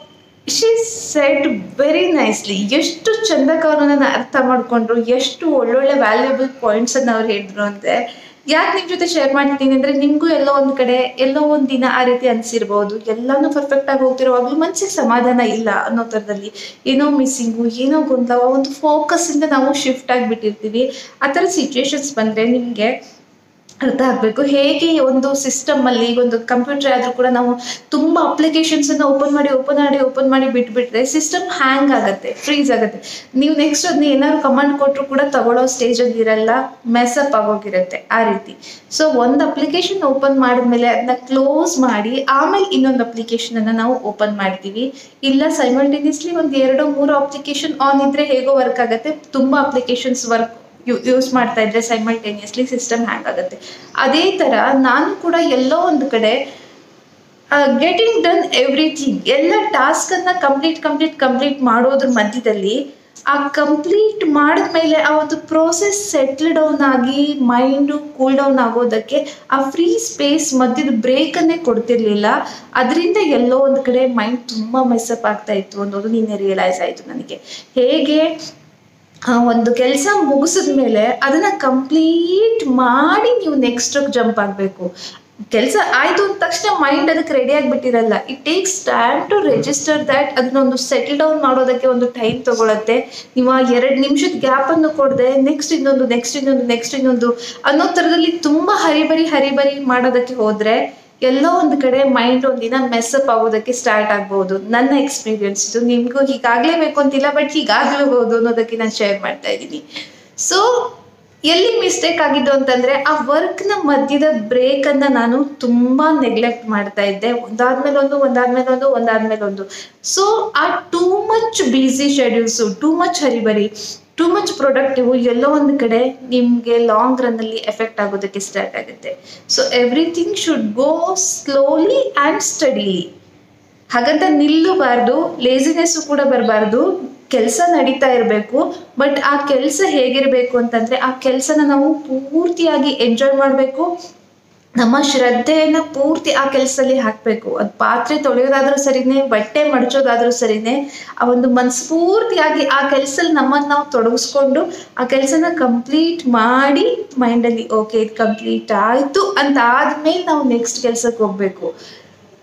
A: she set very nicely ಎಷ್ಟು ಚಂದಕ್ಕೆ ಅವ್ರನ್ನ ಅರ್ಥ ಮಾಡ್ಕೊಂಡ್ರು ಎಷ್ಟು ಒಳ್ಳೊಳ್ಳೆ ವ್ಯಾಲ್ಯೂಬಲ್ ಪಾಯಿಂಟ್ಸನ್ನು ಅವ್ರು ಹೇಳಿದ್ರು ಅಂದರೆ ಯಾಕೆ ನಿಮ್ಮ ಜೊತೆ ಶೇರ್ ಮಾಡ್ತೀನಿ ಅಂದರೆ ನಿಮಗೂ ಎಲ್ಲೋ ಒಂದು ಕಡೆ ಎಲ್ಲೋ ಒಂದು ದಿನ ಆ ರೀತಿ ಅನಿಸಿರ್ಬೋದು ಎಲ್ಲನೂ ಪರ್ಫೆಕ್ಟಾಗಿ ಹೋಗ್ತಿರುವಾಗಲೂ ಮನಸ್ಸಿಗೆ ಸಮಾಧಾನ ಇಲ್ಲ ಅನ್ನೋ ಥರದಲ್ಲಿ ಏನೋ ಮಿಸ್ಸಿಂಗು ಏನೋ ಗೊಂದಲ ಒಂದು ಫೋಕಸ್ಸಿಂದ ನಾವು ಶಿಫ್ಟ್ ಆಗಿಬಿಟ್ಟಿರ್ತೀವಿ ಆ ಥರ ಸಿಚುವೇಶನ್ಸ್ ಬಂದರೆ ನಿಮಗೆ ಅರ್ಥ ಆಗಬೇಕು ಹೇಗೆ ಒಂದು ಸಿಸ್ಟಮಲ್ಲಿ ಒಂದು ಕಂಪ್ಯೂಟರ್ ಆದರೂ ಕೂಡ ನಾವು ತುಂಬ ಅಪ್ಲಿಕೇಶನ್ಸನ್ನು ಓಪನ್ ಮಾಡಿ ಓಪನ್ ಮಾಡಿ ಓಪನ್ ಮಾಡಿ ಬಿಟ್ಬಿಟ್ರೆ ಸಿಸ್ಟಮ್ ಹ್ಯಾಂಗ್ ಆಗುತ್ತೆ ಫ್ರೀಸ್ ಆಗುತ್ತೆ ನೀವು ನೆಕ್ಸ್ಟ್ ಅದನ್ನ ಏನಾದ್ರು ಕಮಾಂಡ್ ಕೊಟ್ಟರು ಕೂಡ ತಗೊಳ್ಳೋ ಸ್ಟೇಜಲ್ಲಿ ಇರಲ್ಲ ಮೆಸಪ್ ಆಗೋಗಿರುತ್ತೆ ಆ ರೀತಿ ಸೊ ಒಂದು ಅಪ್ಲಿಕೇಶನ್ ಓಪನ್ ಮಾಡಿದ್ಮೇಲೆ ಅದನ್ನ ಕ್ಲೋಸ್ ಮಾಡಿ ಆಮೇಲೆ ಇನ್ನೊಂದು ಅಪ್ಲಿಕೇಶನನ್ನು ನಾವು ಓಪನ್ ಮಾಡ್ತೀವಿ ಇಲ್ಲ ಸೈಮಲ್ಟೇನಿಯಸ್ಲಿ ಒಂದು ಎರಡು ಮೂರು ಅಪ್ಲಿಕೇಶನ್ ಆನ್ ಇದ್ರೆ ಹೇಗೋ ವರ್ಕ್ ಆಗುತ್ತೆ ತುಂಬ ಅಪ್ಲಿಕೇಶನ್ಸ್ ವರ್ಕ್ ಯೂಸ್ ಮಾಡ್ತಾ ಇದ್ರೆ ಸೈಮಲ್ಟೇನಿಯಸ್ಲಿ ಸಿಸ್ಟಮ್ ಹ್ಯಾಂಗ್ ಆಗುತ್ತೆ ಅದೇ ಥರ ನಾನು ಕೂಡ ಎಲ್ಲೋ ಒಂದು ಕಡೆ ಗೆಟಿಂಗ್ ಡನ್ ಎವ್ರಿಥಿಂಗ್ ಎಲ್ಲ ಟಾಸ್ಕನ್ನು ಕಂಪ್ಲೀಟ್ ಕಂಪ್ಲೀಟ್ ಕಂಪ್ಲೀಟ್ ಮಾಡೋದ್ರ ಮಧ್ಯದಲ್ಲಿ ಆ ಕಂಪ್ಲೀಟ್ ಮಾಡಿದ್ಮೇಲೆ ಆ ಒಂದು ಪ್ರೋಸೆಸ್ ಸೆಟ್ಲ್ ಡೌನ್ ಆಗಿ ಮೈಂಡು ಕೂಲ್ ಡೌನ್ ಆಗೋದಕ್ಕೆ ಆ ಫ್ರೀ ಸ್ಪೇಸ್ ಮಧ್ಯದ ಬ್ರೇಕನ್ನೇ ಕೊಡ್ತಿರ್ಲಿಲ್ಲ ಅದರಿಂದ ಎಲ್ಲೋ ಒಂದು ಕಡೆ ಮೈಂಡ್ ತುಂಬ ಮೆಸ್ಸಪ್ ಆಗ್ತಾ ಇತ್ತು ಅನ್ನೋದು ನಿನ್ನೆ ರಿಯಲೈಸ್ ಆಯಿತು ನನಗೆ ಹೇಗೆ ಆ ಒಂದು ಕೆಲಸ ಮುಗಿಸಿದ ಮೇಲೆ ಅದನ್ನ ಕಂಪ್ಲೀಟ್ ಮಾಡಿ ನೀವು ನೆಕ್ಸ್ಟ್ ಜಂಪ್ ಆಗಬೇಕು ಕೆಲಸ ಆಯ್ತು ಅಂದ ತಕ್ಷಣ ಮೈಂಡ್ ಅದಕ್ಕೆ ರೆಡಿ ಆಗಿಬಿಟ್ಟಿರಲ್ಲ it takes time to register that ಅದನ್ನೊಂದು ಸೆಟಲ್ ಡೌನ್ ಮಾಡೋದಕ್ಕೆ ಒಂದು ಟೈಮ್ ತಗೊಳತ್ತೆ ನೀವು ಆ ಎರಡು ನಿಮಿಷದ ಗ್ಯಾಪನ್ನು ಕೊಡದೆ ನೆಕ್ಸ್ಟ್ ಇನ್ನೊಂದು ನೆಕ್ಸ್ಟ್ ಇನ್ನೊಂದು ನೆಕ್ಸ್ಟ್ ಇನ್ನೊಂದು ಅನ್ನೋ ಥರದಲ್ಲಿ ತುಂಬ ಹರಿಬರಿ ಹರಿಬರಿ ಮಾಡೋದಕ್ಕೆ ಹೋದರೆ ಎಲ್ಲೋ ಒಂದು ಕಡೆ ಮೈಂಡ್ ಒಂದಿನ ಮೆಸ್ಸಪ್ ಆಗೋದಕ್ಕೆ ಸ್ಟಾರ್ಟ್ ಆಗ್ಬೋದು ನನ್ನ ಎಕ್ಸ್ಪೀರಿಯನ್ಸ್ ಇದು ನಿಮಗೂ ಹೀಗಾಗಲೇಬೇಕು ಅಂತಿಲ್ಲ ಬಟ್ ಹೀಗಾಗಲೇಬಹುದು ಅನ್ನೋದಕ್ಕೆ ನಾನು ಶೇರ್ ಮಾಡ್ತಾ ಇದ್ದೀನಿ ಸೊ ಎಲ್ಲಿ ಮಿಸ್ಟೇಕ್ ಆಗಿದ್ದು ಅಂತಂದ್ರೆ ಆ ವರ್ಕ್ನ ಮಧ್ಯದ ಬ್ರೇಕನ್ನ ನಾನು ತುಂಬಾ ನೆಗ್ಲೆಕ್ಟ್ ಮಾಡ್ತಾ ಇದ್ದೆ ಒಂದಾದ್ಮೇಲೆ ಒಂದು ಒಂದಾದ್ಮೇಲೆ ಒಂದು ಒಂದಾದ್ಮೇಲೆ ಒಂದು ಸೊ ಆ too much busy schedules too much ಹರಿಬರಿ ಟೂ ಮಚ್ ಪ್ರೊಡಕ್ಟಿವ್ ಎಲ್ಲೋ ಒಂದು ಕಡೆ ನಿಮಗೆ ಲಾಂಗ್ ರನ್ನಲ್ಲಿ ಎಫೆಕ್ಟ್ ಆಗೋದಕ್ಕೆ ಸ್ಟಾರ್ಟ್ ಆಗುತ್ತೆ so everything should go slowly and steadily ಹಾಗಂತ ನಿಲ್ಲಬಾರ್ದು ಲೇಸಿನೆಸ್ಸು ಕೂಡ ಬರಬಾರ್ದು ಕೆಲಸ ನಡೀತಾ ಇರಬೇಕು ಬಟ್ ಆ ಕೆಲಸ ಹೇಗಿರಬೇಕು ಅಂತಂದ್ರೆ ಆ ಕೆಲಸನ ನಾವು ಪೂರ್ತಿಯಾಗಿ ಎಂಜಾಯ್ ಮಾಡಬೇಕು ನಮ್ಮ ಶ್ರದ್ಧೆಯನ್ನ ಪೂರ್ತಿ ಆ ಕೆಲಸದಲ್ಲಿ ಹಾಕಬೇಕು ಅದು ಪಾತ್ರೆ ತೊಳೆಯೋದಾದ್ರೂ ಸರಿನೇ ಬಟ್ಟೆ ಮಡಚೋದಾದ್ರೂ ಸರಿನೇ ಆ ಒಂದು ಮನಸ್ಫೂರ್ತಿಯಾಗಿ ಆ ಕೆಲಸದಲ್ಲಿ ನಮ್ಮನ್ನು ನಾವು ತೊಡಗಿಸ್ಕೊಂಡು ಆ ಕೆಲಸನ ಕಂಪ್ಲೀಟ್ ಮಾಡಿ ಮೈಂಡಲ್ಲಿ ಓಕೆ ಇದು ಕಂಪ್ಲೀಟ್ ಆಯಿತು ಅಂತ ಆದ್ಮೇಲೆ ನಾವು ನೆಕ್ಸ್ಟ್ ಕೆಲಸಕ್ಕೆ ಹೋಗ್ಬೇಕು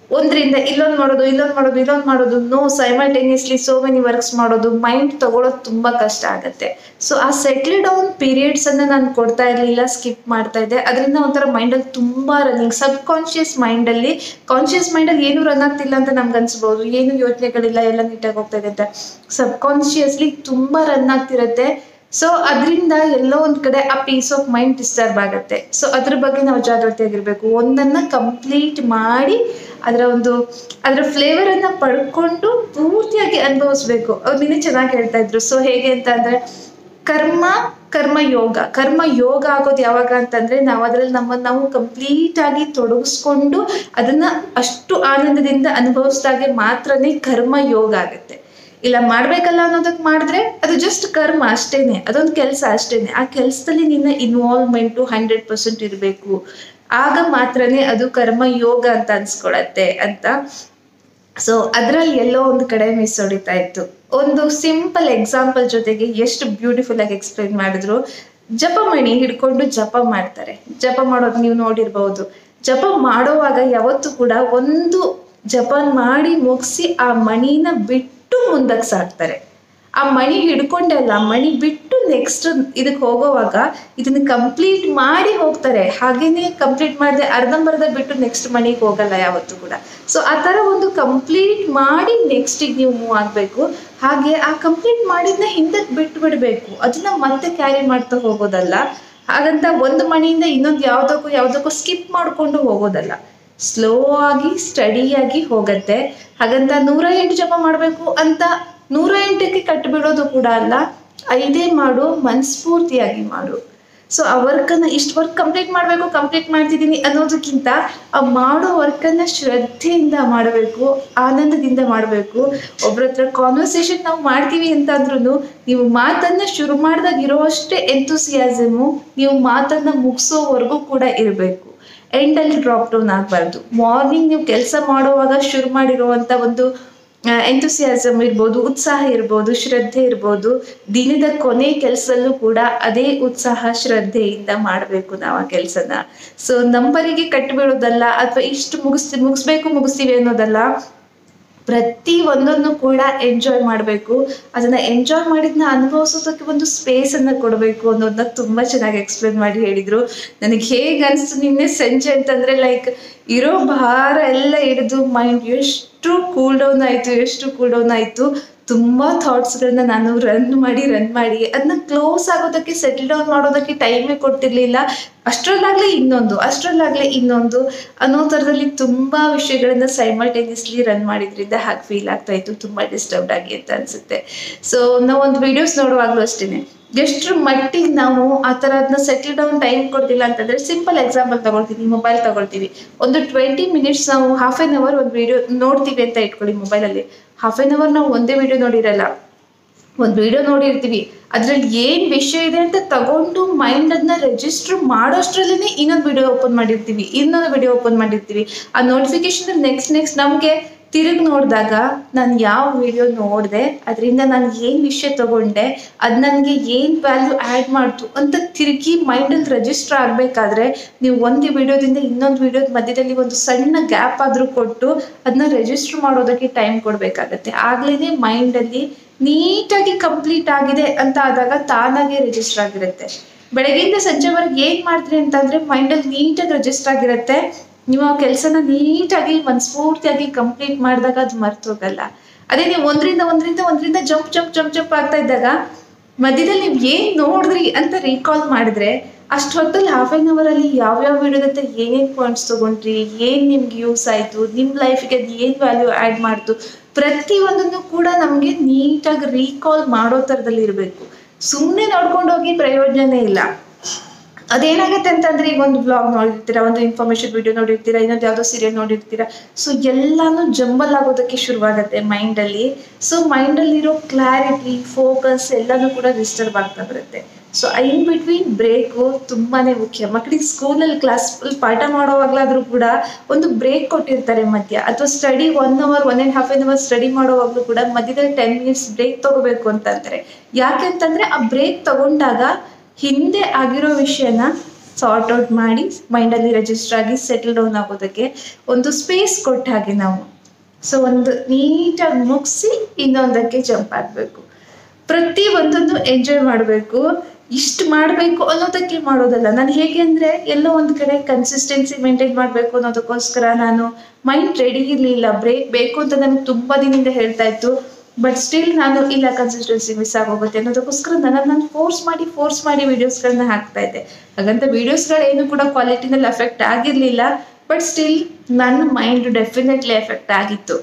A: ಒಂದ್ರಿಂದ ಇಲ್ಲೊಂದು ಮಾಡೋದು ಇಲ್ಲೊಂದು ಮಾಡೋದು ಇಲ್ಲೊಂದು ಮಾಡೋದು no simultaneously so many works ಮಾಡೋದು ಮೈಂಡ್ ತಗೊಳ್ಳೋದು ತುಂಬಾ ಕಷ್ಟ ಆಗುತ್ತೆ ಸೊ ಆ ಸೆಟ್ಲ್ ಡೌನ್ ಪೀರಿಯಡ್ಸ್ ಅನ್ನ ನಾನು ಕೊಡ್ತಾ ಇರಲಿಲ್ಲ ಸ್ಕಿಪ್ ಮಾಡ್ತಾ ಇದ್ದೆ ಅದರಿಂದ ಒಂಥರ ಮೈಂಡಲ್ಲಿ ತುಂಬಾ ರನ್ನಿಂಗ್ ಸಬ್ ಕಾನ್ಶಿಯಸ್ ಮೈಂಡಲ್ಲಿ ಕಾನ್ಶಿಯಸ್ ಮೈಂಡಲ್ಲಿ ಏನು ರನ್ ಆಗ್ತಿಲ್ಲ ಅಂತ ನಮ್ಗೆ ಅನ್ಸ್ಬೋದು ಏನು ಯೋಚನೆಗಳಿಲ್ಲ ಎಲ್ಲ ನೀಟಾಗಿ ಹೋಗ್ತಾ ಇದೆ ಅಂತ ಸಬ್ ಕಾನ್ಶಿಯಸ್ಲಿ ತುಂಬಾ ರನ್ ಆಗ್ತಿರತ್ತೆ ಸೊ ಅದರಿಂದ ಎಲ್ಲೋ ಒಂದ್ ಕಡೆ ಆ ಪೀಸ್ ಆಫ್ ಮೈಂಡ್ ಡಿಸ್ಟರ್ಬ್ ಆಗುತ್ತೆ ಸೊ ಅದ್ರ ಬಗ್ಗೆ ನಾವು ಜಾಗೃತಿಯಾಗಿರ್ಬೇಕು ಒಂದನ್ನ ಕಂಪ್ಲೀಟ್ ಮಾಡಿ ಅದರ ಒಂದು ಅದರ ಫ್ಲೇವರ್ ಅನ್ನ ಪಡ್ಕೊಂಡು ಪೂರ್ತಿಯಾಗಿ ಅನುಭವಿಸ್ಬೇಕು ಅವ್ರು ನಿನ್ನೆ ಚೆನ್ನಾಗಿ ಹೇಳ್ತಾ ಇದ್ರು ಸೊ ಹೇಗೆ ಅಂತ ಅಂದ್ರೆ ಕರ್ಮ ಕರ್ಮ ಯೋಗ ಕರ್ಮ ಯೋಗ ಆಗೋದು ಯಾವಾಗ ಅಂತಂದ್ರೆ ನಾವು ಅದರಲ್ಲಿ ನಮ್ಮನ್ನು ನಾವು ಕಂಪ್ಲೀಟ್ ಆಗಿ ತೊಡಗಿಸ್ಕೊಂಡು ಅದನ್ನ ಅಷ್ಟು ಆನಂದದಿಂದ ಅನುಭವಿಸಿದಾಗೆ ಮಾತ್ರನೇ ಕರ್ಮ ಯೋಗ ಆಗುತ್ತೆ ಇಲ್ಲ ಮಾಡ್ಬೇಕಲ್ಲ ಅನ್ನೋದಕ್ಕೆ ಮಾಡಿದ್ರೆ ಅದು ಜಸ್ಟ್ ಕರ್ಮ ಅಷ್ಟೇನೆ ಅದೊಂದು ಕೆಲಸ ಅಷ್ಟೇನೆ ಆ ಕೆಲಸದಲ್ಲಿ ನಿನ್ನ ಇನ್ವಾಲ್ವ್ಮೆಂಟು ಹಂಡ್ರೆಡ್ ಪರ್ಸೆಂಟ್ ಇರಬೇಕು ಆಗ ಮಾತ್ರನೇ ಅದು ಕರ್ಮ ಯೋಗ ಅಂತ ಅನ್ಸ್ಕೊಳತ್ತೆ ಅಂತ ಸೊ ಅದರಲ್ಲಿ ಎಲ್ಲೋ ಒಂದು ಕಡೆ ಮಿಸ್ ಹೊಡಿತಾ ಇತ್ತು ಒಂದು ಸಿಂಪಲ್ ಎಕ್ಸಾಂಪಲ್ ಜೊತೆಗೆ ಎಷ್ಟು ಬ್ಯೂಟಿಫುಲ್ ಆಗಿ ಎಕ್ಸ್ಪ್ಲೈನ್ ಮಾಡಿದ್ರು ಜಪಮಣಿ ಹಿಡ್ಕೊಂಡು ಜಪ ಮಾಡ್ತಾರೆ ಜಪ ಮಾಡೋದು ನೀವು ನೋಡಿರ್ಬಹುದು ಜಪ ಮಾಡೋವಾಗ ಯಾವತ್ತೂ ಕೂಡ ಒಂದು ಜಪ ಮಾಡಿ ಮುಗಿಸಿ ಆ ಮಣಿನ ಬಿಟ್ಟು ಮುಂದಕ್ಕೆ ಸಾಕ್ತಾರೆ ಆ ಮಣಿ ಹಿಡ್ಕೊಂಡಲ್ಲ ಮಣಿ ಬಿಟ್ಟು ನೆಕ್ಸ್ಟ್ ಇದಕ್ಕೆ ಹೋಗೋವಾಗ ಇದನ್ನ ಕಂಪ್ಲೀಟ್ ಮಾಡಿ ಹೋಗ್ತಾರೆ ಹಾಗೇನೆ ಕಂಪ್ಲೀಟ್ ಮಾಡದೆ ಅರ್ಧಂಬರ್ಧ ಬಿಟ್ಟು ನೆಕ್ಸ್ಟ್ ಮಣಿಗೆ ಹೋಗಲ್ಲ ಯಾವತ್ತೂ ಕೂಡ ಸೊ ಆ ಥರ ಒಂದು ಕಂಪ್ಲೀಟ್ ಮಾಡಿ ನೆಕ್ಸ್ಟಿಗೆ ನೀವು ಮೂವ್ ಆಗಬೇಕು ಹಾಗೆ ಆ ಕಂಪ್ಲೀಟ್ ಮಾಡಿದ್ನ ಹಿಂದಕ್ಕೆ ಬಿಟ್ಟು ಬಿಡಬೇಕು ಅದನ್ನ ಮತ್ತೆ ಕ್ಯಾರಿ ಮಾಡ್ತಾ ಹೋಗೋದಲ್ಲ ಹಾಗಂತ ಒಂದು ಮಣಿಯಿಂದ ಇನ್ನೊಂದು ಯಾವುದಕ್ಕೂ ಯಾವುದಕ್ಕೂ ಸ್ಕಿಪ್ ಮಾಡಿಕೊಂಡು ಹೋಗೋದಲ್ಲ ಸ್ಲೋ ಆಗಿ ಸ್ಟಡಿಯಾಗಿ ಹೋಗತ್ತೆ ಹಾಗಂತ ನೂರ ಎಂಟು ಜಪ ಮಾಡಬೇಕು ಅಂತ ನೂರ ಎಂಟಕ್ಕೆ ಕಟ್ಟಿಬಿಡೋದು ಕೂಡ ಅಲ್ಲ ಐದೇ ಮಾಡು ಮನಸ್ಫೂರ್ತಿಯಾಗಿ ಮಾಡು ಸೊ ಆ ವರ್ಕನ್ನು ಇಷ್ಟು ವರ್ಕ್ ಕಂಪ್ಲೀಟ್ ಮಾಡಬೇಕು ಕಂಪ್ಲೀಟ್ ಮಾಡ್ತಿದ್ದೀನಿ ಅನ್ನೋದಕ್ಕಿಂತ ಆ ಮಾಡೋ ವರ್ಕನ್ನು ಶ್ರದ್ಧೆಯಿಂದ ಮಾಡಬೇಕು ಆನಂದದಿಂದ ಮಾಡಬೇಕು ಒಬ್ರ ಹತ್ರ ಕಾನ್ವರ್ಸೇಷನ್ ನಾವು ಮಾಡ್ತೀವಿ ಅಂತಂದ್ರೂ ನೀವು ಮಾತನ್ನ ಶುರು ಮಾಡಿದಾಗ ಇರೋವಷ್ಟೇ ಎಂತೂಸಿಯಾಸಮು ನೀವು ಮಾತನ್ನ ಮುಗಿಸೋವರೆಗೂ ಕೂಡ ಇರಬೇಕು ಎಂಡಲ್ಲಿ ಡ್ರಾಪ್ ಡೌನ್ ಆಗಬಾರ್ದು ಮಾರ್ನಿಂಗ್ ನೀವು ಕೆಲಸ ಮಾಡುವಾಗ ಶುರು ಮಾಡಿರುವಂಥ ಒಂದು ಎಂತುಸಿಯಾಸಮ್ ಇರ್ಬೋದು ಉತ್ಸಾಹ ಇರ್ಬೋದು ಶ್ರದ್ಧೆ ಇರ್ಬೋದು ದಿನದ ಕೊನೆ ಕೆಲಸದಲ್ಲೂ ಕೂಡ ಅದೇ ಉತ್ಸಾಹ ಶ್ರದ್ಧೆಯಿಂದ ಮಾಡಬೇಕು ನಾವು ಆ ಕೆಲಸನ ಸೊ ನಂಬರಿಗೆ ಕಟ್ಟಿಬಿಡೋದಲ್ಲ ಅಥವಾ ಇಷ್ಟು ಮುಗಿಸ್ತಿ ಮುಗಿಸ್ಬೇಕು ಮುಗಿಸ್ತೀವಿ ಅನ್ನೋದಲ್ಲ ಪ್ರತಿ ಒಂದನ್ನು ಕೂಡ ಎಂಜಾಯ್ ಮಾಡಬೇಕು ಅದನ್ನ ಎಂಜಾಯ್ ಮಾಡಿದ್ನ ಅನುಭವಿಸೋದಕ್ಕೆ ಒಂದು ಸ್ಪೇಸ್ ಅನ್ನ ಕೊಡಬೇಕು ಅನ್ನೋದನ್ನ ತುಂಬಾ ಚೆನ್ನಾಗಿ ಎಕ್ಸ್ಪ್ಲೇನ್ ಮಾಡಿ ಹೇಳಿದ್ರು ನನಗೆ ಹೇಗೆ ಅನಿಸ್ತು ನಿನ್ನೆ ಸಂಜೆ ಅಂತಂದ್ರೆ ಲೈಕ್ ಇರೋ ಭಾರ ಎಲ್ಲ ಹಿಡಿದು ಮೈಂಡ್ ಎಷ್ಟು ಕೂಲ್ ಡೌನ್ ಆಯ್ತು ಎಷ್ಟು ಕೂಲ್ ಡೌನ್ ಆಯ್ತು ತುಂಬಾ ಥಾಟ್ಸ್ಗಳನ್ನ ನಾನು ರನ್ ಮಾಡಿ ರನ್ ಮಾಡಿ ಅದನ್ನ ಕ್ಲೋಸ್ ಆಗೋದಕ್ಕೆ ಸೆಟಲ್ ಡೌನ್ ಮಾಡೋದಕ್ಕೆ ಟೈಮೇ ಕೊಡ್ತಿರ್ಲಿಲ್ಲ ಅಷ್ಟರಲ್ಲಾಗ್ಲೇ ಇನ್ನೊಂದು ಅಷ್ಟರಲ್ಲಾಗ್ಲೇ ಇನ್ನೊಂದು ಅನ್ನೋ ಥರದಲ್ಲಿ ತುಂಬಾ ವಿಷಯಗಳನ್ನ ಸೈಮಲ್ಟೇನಿಯಸ್ಲಿ ರನ್ ಮಾಡಿದ್ರಿಂದ ಹಾಗೆ ಫೀಲ್ ಆಗ್ತಾ ಇತ್ತು ತುಂಬಾ ಡಿಸ್ಟರ್ಬ್ಡ್ ಆಗಿ ಅಂತ ಅನ್ಸುತ್ತೆ ಸೊ ನಾವು ಒಂದು ವಿಡಿಯೋಸ್ ನೋಡುವಾಗಲೂ ಅಷ್ಟೇನೆ ಎಷ್ಟರ ಮಟ್ಟಿಗೆ ನಾವು ಆ ಥರ ಅದನ್ನ ಸೆಟಲ್ ಡೌನ್ ಟೈಮ್ ಕೊಡ್ತಿಲ್ಲ ಅಂತಂದ್ರೆ ಸಿಂಪಲ್ ಎಕ್ಸಾಂಪಲ್ ತಗೊಳ್ತೀವಿ ಮೊಬೈಲ್ ತಗೊಳ್ತೀವಿ ಒಂದು ಟ್ವೆಂಟಿ ಮಿನಿಟ್ಸ್ ನಾವು ಹಾಫ್ ಆನ್ ಅವರ್ ಒಂದು ವಿಡಿಯೋ ನೋಡ್ತೀವಿ ಅಂತ ಇಟ್ಕೊಳ್ಳಿ ಮೊಬೈಲಲ್ಲಿ ಹಾಫ್ ಆನ್ ಅವರ್ ನಾವು ಒಂದೇ ವಿಡಿಯೋ ನೋಡಿರಲ್ಲ ಒಂದು ವಿಡಿಯೋ ನೋಡಿರ್ತೀವಿ ಅದ್ರಲ್ಲಿ ಏನ್ ವಿಷಯ ಇದೆ ಅಂತ ತಗೊಂಡು ಮೈಂಡ್ ಅದನ್ನ ರಿಜಿಸ್ಟರ್ ಮಾಡೋಷ್ಟ್ರಲ್ಲೇ ಇನ್ನೊಂದು ವಿಡಿಯೋ ಓಪನ್ ಮಾಡಿರ್ತೀವಿ ಇನ್ನೊಂದು ವಿಡಿಯೋ ಓಪನ್ ಮಾಡಿರ್ತೀವಿ ಆ ನೋಟಿಫಿಕೇಶನ್ ನೆಕ್ಸ್ಟ್ ನೆಕ್ಸ್ಟ್ ನಮಗೆ ತಿರುಗಿ ನೋಡಿದಾಗ ನಾನು ಯಾವ ವಿಡಿಯೋ ನೋಡಿದೆ ಅದರಿಂದ ನಾನು ಏನು ವಿಷಯ ತಗೊಂಡೆ ಅದು ನನಗೆ ಏನು ವ್ಯಾಲ್ಯೂ ಆ್ಯಡ್ ಮಾಡ್ತು ಅಂತ ತಿರುಗಿ ಮೈಂಡಲ್ಲಿ ರಿಜಿಸ್ಟರ್ ಆಗಬೇಕಾದ್ರೆ ನೀವು ಒಂದು ವಿಡಿಯೋದಿಂದ ಇನ್ನೊಂದು ವಿಡಿಯೋದ ಮಧ್ಯದಲ್ಲಿ ಒಂದು ಸಣ್ಣ ಗ್ಯಾಪ್ ಆದರೂ ಕೊಟ್ಟು ಅದನ್ನ ರಿಜಿಸ್ಟರ್ ಮಾಡೋದಕ್ಕೆ ಟೈಮ್ ಕೊಡಬೇಕಾಗತ್ತೆ ಆಗ್ಲೇ ಮೈಂಡಲ್ಲಿ ನೀಟಾಗಿ ಕಂಪ್ಲೀಟ್ ಆಗಿದೆ ಅಂತ ಆದಾಗ ತಾನಾಗೆ ರಿಜಿಸ್ಟರ್ ಆಗಿರುತ್ತೆ ಬೆಳಗ್ಗೆಯಿಂದ ಸಂಜೆವರೆಗೆ ಏನು ಮಾಡ್ತೀರಿ ಅಂತಂದ್ರೆ ಮೈಂಡಲ್ಲಿ ನೀಟಾಗಿ ರಿಜಿಸ್ಟರ್ ಆಗಿರುತ್ತೆ ನೀವು ಆ ಕೆಲಸನ ನೀಟಾಗಿ ಮನಸ್ಫೂರ್ತಿಯಾಗಿ ಕಂಪ್ಲೀಟ್ ಮಾಡಿದಾಗ ಅದು ಮರ್ತೋಗಲ್ಲ ಅದೇ ನೀವು ಒಂದರಿಂದ ಒಂದರಿಂದ ಒಂದರಿಂದ ಜಂಪ್ ಜಂಪ್ ಜಂಪ್ ಜಂಪ್ ಆಗ್ತಾ ಇದ್ದಾಗ ಮಧ್ಯದಲ್ಲಿ ನೀವು ಏನು ನೋಡಿದ್ರಿ ಅಂತ ರೀಕಾಲ್ ಮಾಡಿದ್ರೆ ಅಷ್ಟು ಹೊತ್ತಲ್ಲಿ ಹಾಫ್ ಆನ್ ಅವರಲ್ಲಿ ಯಾವ್ಯಾವ ವಿಡಿಯೋದಂತ ಏನೇನು ಪಾಯಿಂಟ್ಸ್ ತೊಗೊಂಡ್ರಿ ಏನು ನಿಮ್ಗೆ ಯೂಸ್ ಆಯಿತು ನಿಮ್ಮ ಲೈಫಿಗೆ ಅದು ಏನು ವ್ಯಾಲ್ಯೂ ಆ್ಯಡ್ ಮಾಡ್ತು ಪ್ರತಿಯೊಂದನ್ನು ಕೂಡ ನಮಗೆ ನೀಟಾಗಿ ರೀಕಾಲ್ ಮಾಡೋ ಥರದಲ್ಲಿ ಇರಬೇಕು ಸುಮ್ಮನೆ ನೋಡ್ಕೊಂಡು ಹೋಗಿ ಪ್ರಯೋಜನನೇ ಇಲ್ಲ ಅದೇನಾಗುತ್ತೆ ಅಂತಂದ್ರೆ ಈಗ ಒಂದು ಬ್ಲಾಗ್ ನೋಡಿರ್ತೀರಾ ಒಂದು ಇನ್ಫಾರ್ಮೇಶನ್ ವಿಡಿಯೋ ನೋಡಿರ್ತೀರಾ ಇನ್ನೊಂದು ಯಾವುದೋ ಸೀರಿಯಲ್ ನೋಡಿರ್ತೀರಾ ಸೊ ಎಲ್ಲಾನು ಜಂಬಲ್ ಆಗೋದಕ್ಕೆ ಶುರುವಾಗುತ್ತೆ ಮೈಂಡಲ್ಲಿ ಸೊ ಮೈಂಡಲ್ಲಿರೋ ಕ್ಲಾರಿಟಿ ಫೋಕಸ್ ಎಲ್ಲನೂ ಕೂಡ ಡಿಸ್ಟರ್ಬ್ ಆಗ್ತಾ ಬರುತ್ತೆ ಸೊ ಇನ್ ಬಿಟ್ವೀನ್ ಬ್ರೇಕು ತುಂಬಾನೇ ಮುಖ್ಯ ಮಕ್ಕಳಿಗೆ ಸ್ಕೂಲಲ್ಲಿ ಕ್ಲಾಸ್ ಪಾಠ ಮಾಡೋವಾಗ್ಲಾದ್ರೂ ಕೂಡ ಒಂದು ಬ್ರೇಕ್ ಕೊಟ್ಟಿರ್ತಾರೆ ಮಧ್ಯ ಅಥವಾ study one hour one and half an hour study ಮಾಡೋವಾಗ್ಲೂ ಕೂಡ ಮಧ್ಯದಲ್ಲಿ ಟೆನ್ ಮಿನಿಟ್ಸ್ ಬ್ರೇಕ್ ತಗೋಬೇಕು ಅಂತ ಅಂತಾರೆ ಯಾಕೆ ಅಂತಂದ್ರೆ ಆ ಬ್ರೇಕ್ ತಗೊಂಡಾಗ ಹಿಂದೆ ಆಗಿರೋ ವಿಷಯನ ಸಾರ್ಟ್ ಔಟ್ ಮಾಡಿ ಮೈಂಡಲ್ಲಿ ರಿಜಿಸ್ಟರ್ ಆಗಿ ಸೆಟಲ್ ಡೌನ್ ಆಗೋದಕ್ಕೆ ಒಂದು ಸ್ಪೇಸ್ ಕೊಟ್ಟ ಹಾಗೆ ನಾವು ಸೊ ಒಂದು ನೀಟಾಗಿ ಮುಗಿಸಿ ಇನ್ನೊಂದಕ್ಕೆ ಜಂಪ್ ಆಗಬೇಕು ಪ್ರತಿ ಒಂದನ್ನು ಎಂಜಾಯ್ ಮಾಡಬೇಕು ಇಷ್ಟು ಮಾಡಬೇಕು ಅನ್ನೋದಕ್ಕೆ ಮಾಡೋದಲ್ಲ ನಾನು ಹೇಗೆ ಅಂದರೆ ಎಲ್ಲೋ ಒಂದು ಕಡೆ ಕನ್ಸಿಸ್ಟೆನ್ಸಿ ಮೇಂಟೈನ್ ಮಾಡಬೇಕು ಅನ್ನೋದಕ್ಕೋಸ್ಕರ ನಾನು ಮೈಂಡ್ ರೆಡಿ ಇರಲಿಲ್ಲ ಬ್ರೇಕ್ ಬೇಕು ಅಂತ ನನಗೆ ತುಂಬ ದಿನದಿಂದ ಹೇಳ್ತಾ ಇತ್ತು ಬಟ್ ಸ್ಟಿಲ್ ನಾನು ಇಲ್ಲ ಕನ್ಸಿಸ್ಟೆನ್ಸಿ ಮಿಸ್ ಆಗೋಗುತ್ತೆ ಅನ್ನೋದಕ್ಕೋಸ್ಕರ ನನ್ನನ್ನು ನಾನು ಫೋರ್ಸ್ ಮಾಡಿ ಫೋರ್ಸ್ ಮಾಡಿ ವೀಡಿಯೋಸ್ಗಳನ್ನ ಹಾಕ್ತಾ ಇದ್ದೆ ಹಾಗಂತ ವೀಡಿಯೋಸ್ಗಳೇನು ಕೂಡ ಕ್ವಾಲಿಟಿನಲ್ಲಿ ಅಫೆಕ್ಟ್ ಆಗಿರಲಿಲ್ಲ ಬಟ್ ಸ್ಟಿಲ್ ನನ್ನ ಮೈಂಡ್ ಡೆಫಿನೆಟ್ಲಿ ಎಫೆಕ್ಟ್ ಆಗಿತ್ತು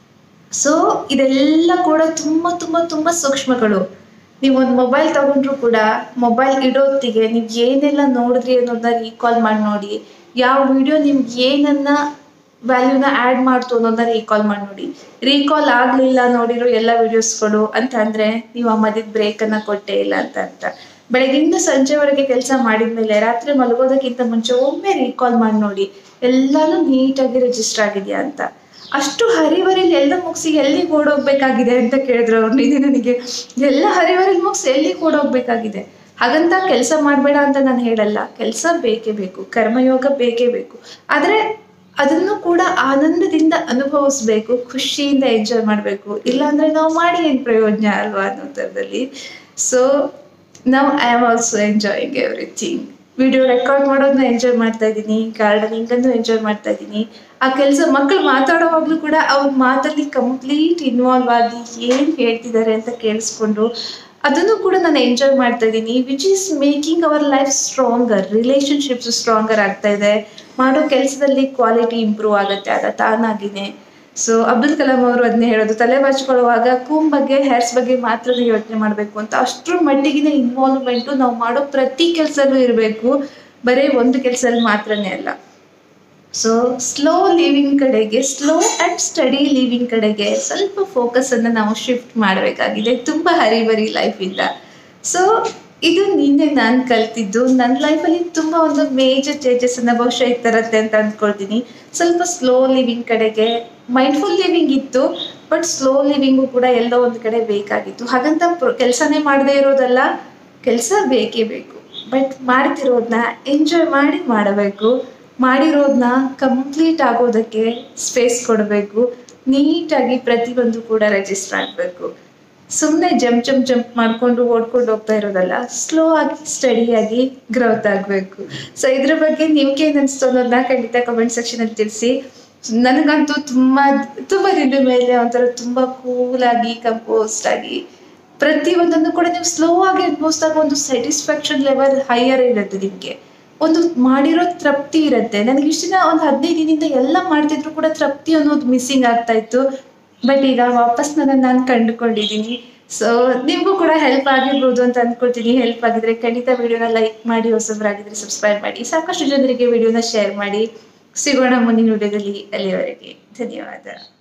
A: ಸೊ ಇದೆಲ್ಲ ಕೂಡ ತುಂಬ ತುಂಬ ತುಂಬ ಸೂಕ್ಷ್ಮಗಳು ನೀವು ಒಂದು ಮೊಬೈಲ್ ತಗೊಂಡ್ರು ಕೂಡ ಮೊಬೈಲ್ ಇಡೋತ್ತಿಗೆ ನೀವು ಏನೆಲ್ಲ ನೋಡಿದ್ರಿ ಅನ್ನೋದನ್ನ ರೀಕಾಲ್ ಮಾಡಿ ನೋಡಿ ಯಾವ ವಿಡಿಯೋ ನಿಮ್ಗೆ ಏನನ್ನ ವ್ಯಾಲ್ಯೂನ ಆ್ಯಡ್ ಮಾಡ್ತು ಅನ್ನೋದನ್ನ ರೀಕಾಲ್ ಮಾಡಿ ನೋಡಿ ರೀಕಾಲ್ ಆಗಲಿಲ್ಲ ನೋಡಿರೋ ಎಲ್ಲ ವಿಡಿಯೋಸ್ಗಳು ಅಂತ ಅಂದರೆ ನೀವು ಆ ಮಧ್ಯದ ಬ್ರೇಕನ್ನು ಕೊಟ್ಟೇ ಇಲ್ಲ ಅಂತ ಅರ್ಥ ಬೆಳಗಿಂದ ಸಂಜೆವರೆಗೆ ಕೆಲಸ ಮಾಡಿದ್ಮೇಲೆ ರಾತ್ರಿ ಮಲಗೋದಕ್ಕಿಂತ ಮುಂಚೆ ಒಮ್ಮೆ ರೀಕಾಲ್ ಮಾಡಿ ನೋಡಿ ಎಲ್ಲಾನು ನೀಟಾಗಿ ರಿಜಿಸ್ಟರ್ ಆಗಿದೆಯಾ ಅಂತ ಅಷ್ಟು ಹರಿವರಿಲಿ ಎಲ್ಲ ಮುಗಿಸಿ ಎಲ್ಲಿಗೆ ಓಡೋಗ್ಬೇಕಾಗಿದೆ ಅಂತ ಕೇಳಿದ್ರು ಅವ್ರು ನಿನ್ನೆ ನನಗೆ ಎಲ್ಲ ಹರಿವರಿಲಿ ಮುಗಿಸಿ ಎಲ್ಲಿಗೆ ಓಡೋಗ್ಬೇಕಾಗಿದೆ ಹಾಗಂತ ಕೆಲಸ ಮಾಡಬೇಡ ಅಂತ ನಾನು ಹೇಳಲ್ಲ ಕೆಲಸ ಬೇಕೇ ಬೇಕು ಕರ್ಮಯೋಗ ಬೇಕೇ ಬೇಕು ಆದರೆ ಅದನ್ನು ಕೂಡ ಆನಂದದಿಂದ ಅನುಭವಿಸ್ಬೇಕು ಖುಷಿಯಿಂದ ಎಂಜಾಯ್ ಮಾಡಬೇಕು ಇಲ್ಲಾಂದ್ರೆ ನಾವು ಮಾಡಿ ಏನು ಪ್ರಯೋಜನ ಅಲ್ವಾ ಅನ್ನೋ ಥರದಲ್ಲಿ ಸೊ ನಾವು I am also enjoying everything video record ಮಾಡೋದನ್ನ ಎಂಜಾಯ್ ಮಾಡ್ತಾ ಇದ್ದೀನಿ ಗಾರ್ಡನಿಂಗನ್ನು ಎಂಜಾಯ್ ಮಾಡ್ತಾ ಇದ್ದೀನಿ ಆ ಕೆಲಸ ಮಕ್ಕಳು ಮಾತಾಡೋವಾಗಲೂ ಕೂಡ ಅವ್ರ ಮಾತಲ್ಲಿ ಕಂಪ್ಲೀಟ್ ಇನ್ವಾಲ್ವ್ ಆಗಿ ಏನು ಹೇಳ್ತಿದ್ದಾರೆ ಅಂತ ಕೇಳಿಸ್ಕೊಂಡು ಅದನ್ನು ಕೂಡ ನಾನು ಎಂಜಾಯ್ ಮಾಡ್ತಾ ಇದ್ದೀನಿ which is making our life stronger relationships stronger ಆಗ್ತಾ ಇದೆ ಮಾಡೋ ಕೆಲಸದಲ್ಲಿ ಕ್ವಾಲಿಟಿ ಇಂಪ್ರೂವ್ ಆಗುತ್ತೆ ಅದ ತಾನಾಗಿನೇ ಸೊ ಅಬ್ದುಲ್ ಕಲಾಂ ಅವರು ಅದನ್ನೇ ಹೇಳೋದು ತಲೆ ಬಾಚ್ಕೊಳ್ಳುವಾಗ ಕೂಮ್ ಬಗ್ಗೆ ಹೇರ್ಸ್ ಬಗ್ಗೆ ಮಾತ್ರ ಯೋಚನೆ ಮಾಡಬೇಕು ಅಂತ ಅಷ್ಟರ ಮಟ್ಟಿಗಿನ ಇನ್ವಾಲ್ವ್ಮೆಂಟು ನಾವು ಮಾಡೋ ಪ್ರತಿ ಕೆಲಸನೂ ಇರಬೇಕು ಬರೀ ಒಂದು ಕೆಲಸದಲ್ಲಿ ಮಾತ್ರನೇ ಅಲ್ಲ ಸೊ ಸ್ಲೋ ಲಿವಿಂಗ್ ಕಡೆಗೆ ಸ್ಲೋ ಆ್ಯಂಡ್ ಸ್ಟಡಿ ಲಿವಿಂಗ್ ಕಡೆಗೆ ಸ್ವಲ್ಪ ಫೋಕಸನ್ನು ನಾವು ಶಿಫ್ಟ್ ಮಾಡಬೇಕಾಗಿದೆ ತುಂಬ ಹರಿಬರಿ ಲೈಫಿಂದ ಸೊ ಇದು ನಿನ್ನೆ ನಾನು ಕಲ್ತಿದ್ದು ನನ್ನ ಲೈಫಲ್ಲಿ ತುಂಬ ಒಂದು ಮೇಜರ್ ಚೇಂಜಸನ್ನು ಬಹುಶಃ ಇರ್ತರತ್ತೆ ಅಂತ ಅಂದ್ಕೊಳ್ತೀನಿ ಸ್ವಲ್ಪ ಸ್ಲೋ ಲಿವಿಂಗ್ ಕಡೆಗೆ ಮೈಂಡ್ಫುಲ್ ಲಿವಿಂಗ್ ಇತ್ತು ಬಟ್ ಸ್ಲೋ ಲಿವಿಂಗು ಕೂಡ ಎಲ್ಲೋ ಒಂದು ಕಡೆ ಬೇಕಾಗಿತ್ತು ಹಾಗಂತ ಕೆಲಸನೇ ಮಾಡದೇ ಇರೋದಲ್ಲ ಕೆಲಸ ಬೇಕೇ ಬೇಕು ಬಟ್ ಮಾಡ್ತಿರೋದನ್ನ ಎಂಜಾಯ್ ಮಾಡಿ ಮಾಡಬೇಕು ಮಾಡಿರೋದನ್ನ ಕಂಪ್ಲೀಟ್ ಆಗೋದಕ್ಕೆ ಸ್ಪೇಸ್ ಕೊಡಬೇಕು ನೀಟಾಗಿ ಪ್ರತಿಯೊಂದು ಕೂಡ ರಿಜಿಸ್ಟರ್ ಆಗಬೇಕು ಸುಮ್ಮನೆ ಜಂಪ್ ಜಂಪ್ ಜಂಪ್ ಮಾಡ್ಕೊಂಡು ಓಡ್ಕೊಂಡು ಹೋಗ್ತಾ ಇರೋದಲ್ಲ ಸ್ಲೋ ಆಗಿ ಸ್ಟಡಿಯಾಗಿ ಗ್ರೋತ್ ಆಗಬೇಕು ಸೊ ಇದ್ರ ಬಗ್ಗೆ ನಿಮ್ಗೆ ಏನು ಅನಿಸ್ತು ಅನ್ನೋದನ್ನ ಖಂಡಿತ ಕಮೆಂಟ್ ಸೆಕ್ಷನಲ್ಲಿ ತಿಳಿಸಿ ನನಗಂತೂ ತುಂಬ ತುಂಬ ದಿನದ ಮೇಲೆ ಒಂಥರ ತುಂಬ ಕೂಲಾಗಿ ಕಂಪೋಸ್ಟ್ ಆಗಿ ಪ್ರತಿಯೊಂದನ್ನು ಕೂಡ ನೀವು ಸ್ಲೋ ಆಗಿ ಅನುಭವಿಸಿದಾಗ ಒಂದು ಸ್ಯಾಟಿಸ್ಫ್ಯಾಕ್ಷನ್ ಲೆವೆಲ್ ಹೈಯರ್ ಇರುತ್ತೆ ನಿಮಗೆ ಒಂದು ಮಾಡಿರೋ ತೃಪ್ತಿ ಇರುತ್ತೆ ನನಗೆ ಇಷ್ಟು ದಿನ ಒಂದು ಹದಿನೈದು ದಿನದಿಂದ ಎಲ್ಲ ಮಾಡ್ತಿದ್ರು ಕೂಡ ತೃಪ್ತಿ ಅನ್ನೋದು ಮಿಸ್ಸಿಂಗ್ ಆಗ್ತಾ ಇತ್ತು ಬಟ್ ಈಗ ವಾಪಸ್ ನನ್ನ ನಾನು ಕಂಡುಕೊಂಡಿದ್ದೀನಿ ಸೊ ನಿಮಗೂ ಕೂಡ ಹೆಲ್ಪ್ ಆಗಿರ್ಬೋದು ಅಂತ ಅಂದ್ಕೊಳ್ತೀನಿ ಹೆಲ್ಪ್ ಆಗಿದ್ರೆ ಖಂಡಿತ ವಿಡಿಯೋನ ಲೈಕ್ ಮಾಡಿ ಹೊಸಬರಾಗಿದ್ರೆ ಸಬ್ಸ್ಕ್ರೈಬ್ ಮಾಡಿ ಸಾಕಷ್ಟು ಜನರಿಗೆ ವಿಡಿಯೋನ ಶೇರ್ ಮಾಡಿ ಸಿಗೋಣ ಮುಂದಿನ ವಿಡಿಯೋದಲ್ಲಿ ಅಲ್ಲಿವರೆಗೆ ಧನ್ಯವಾದ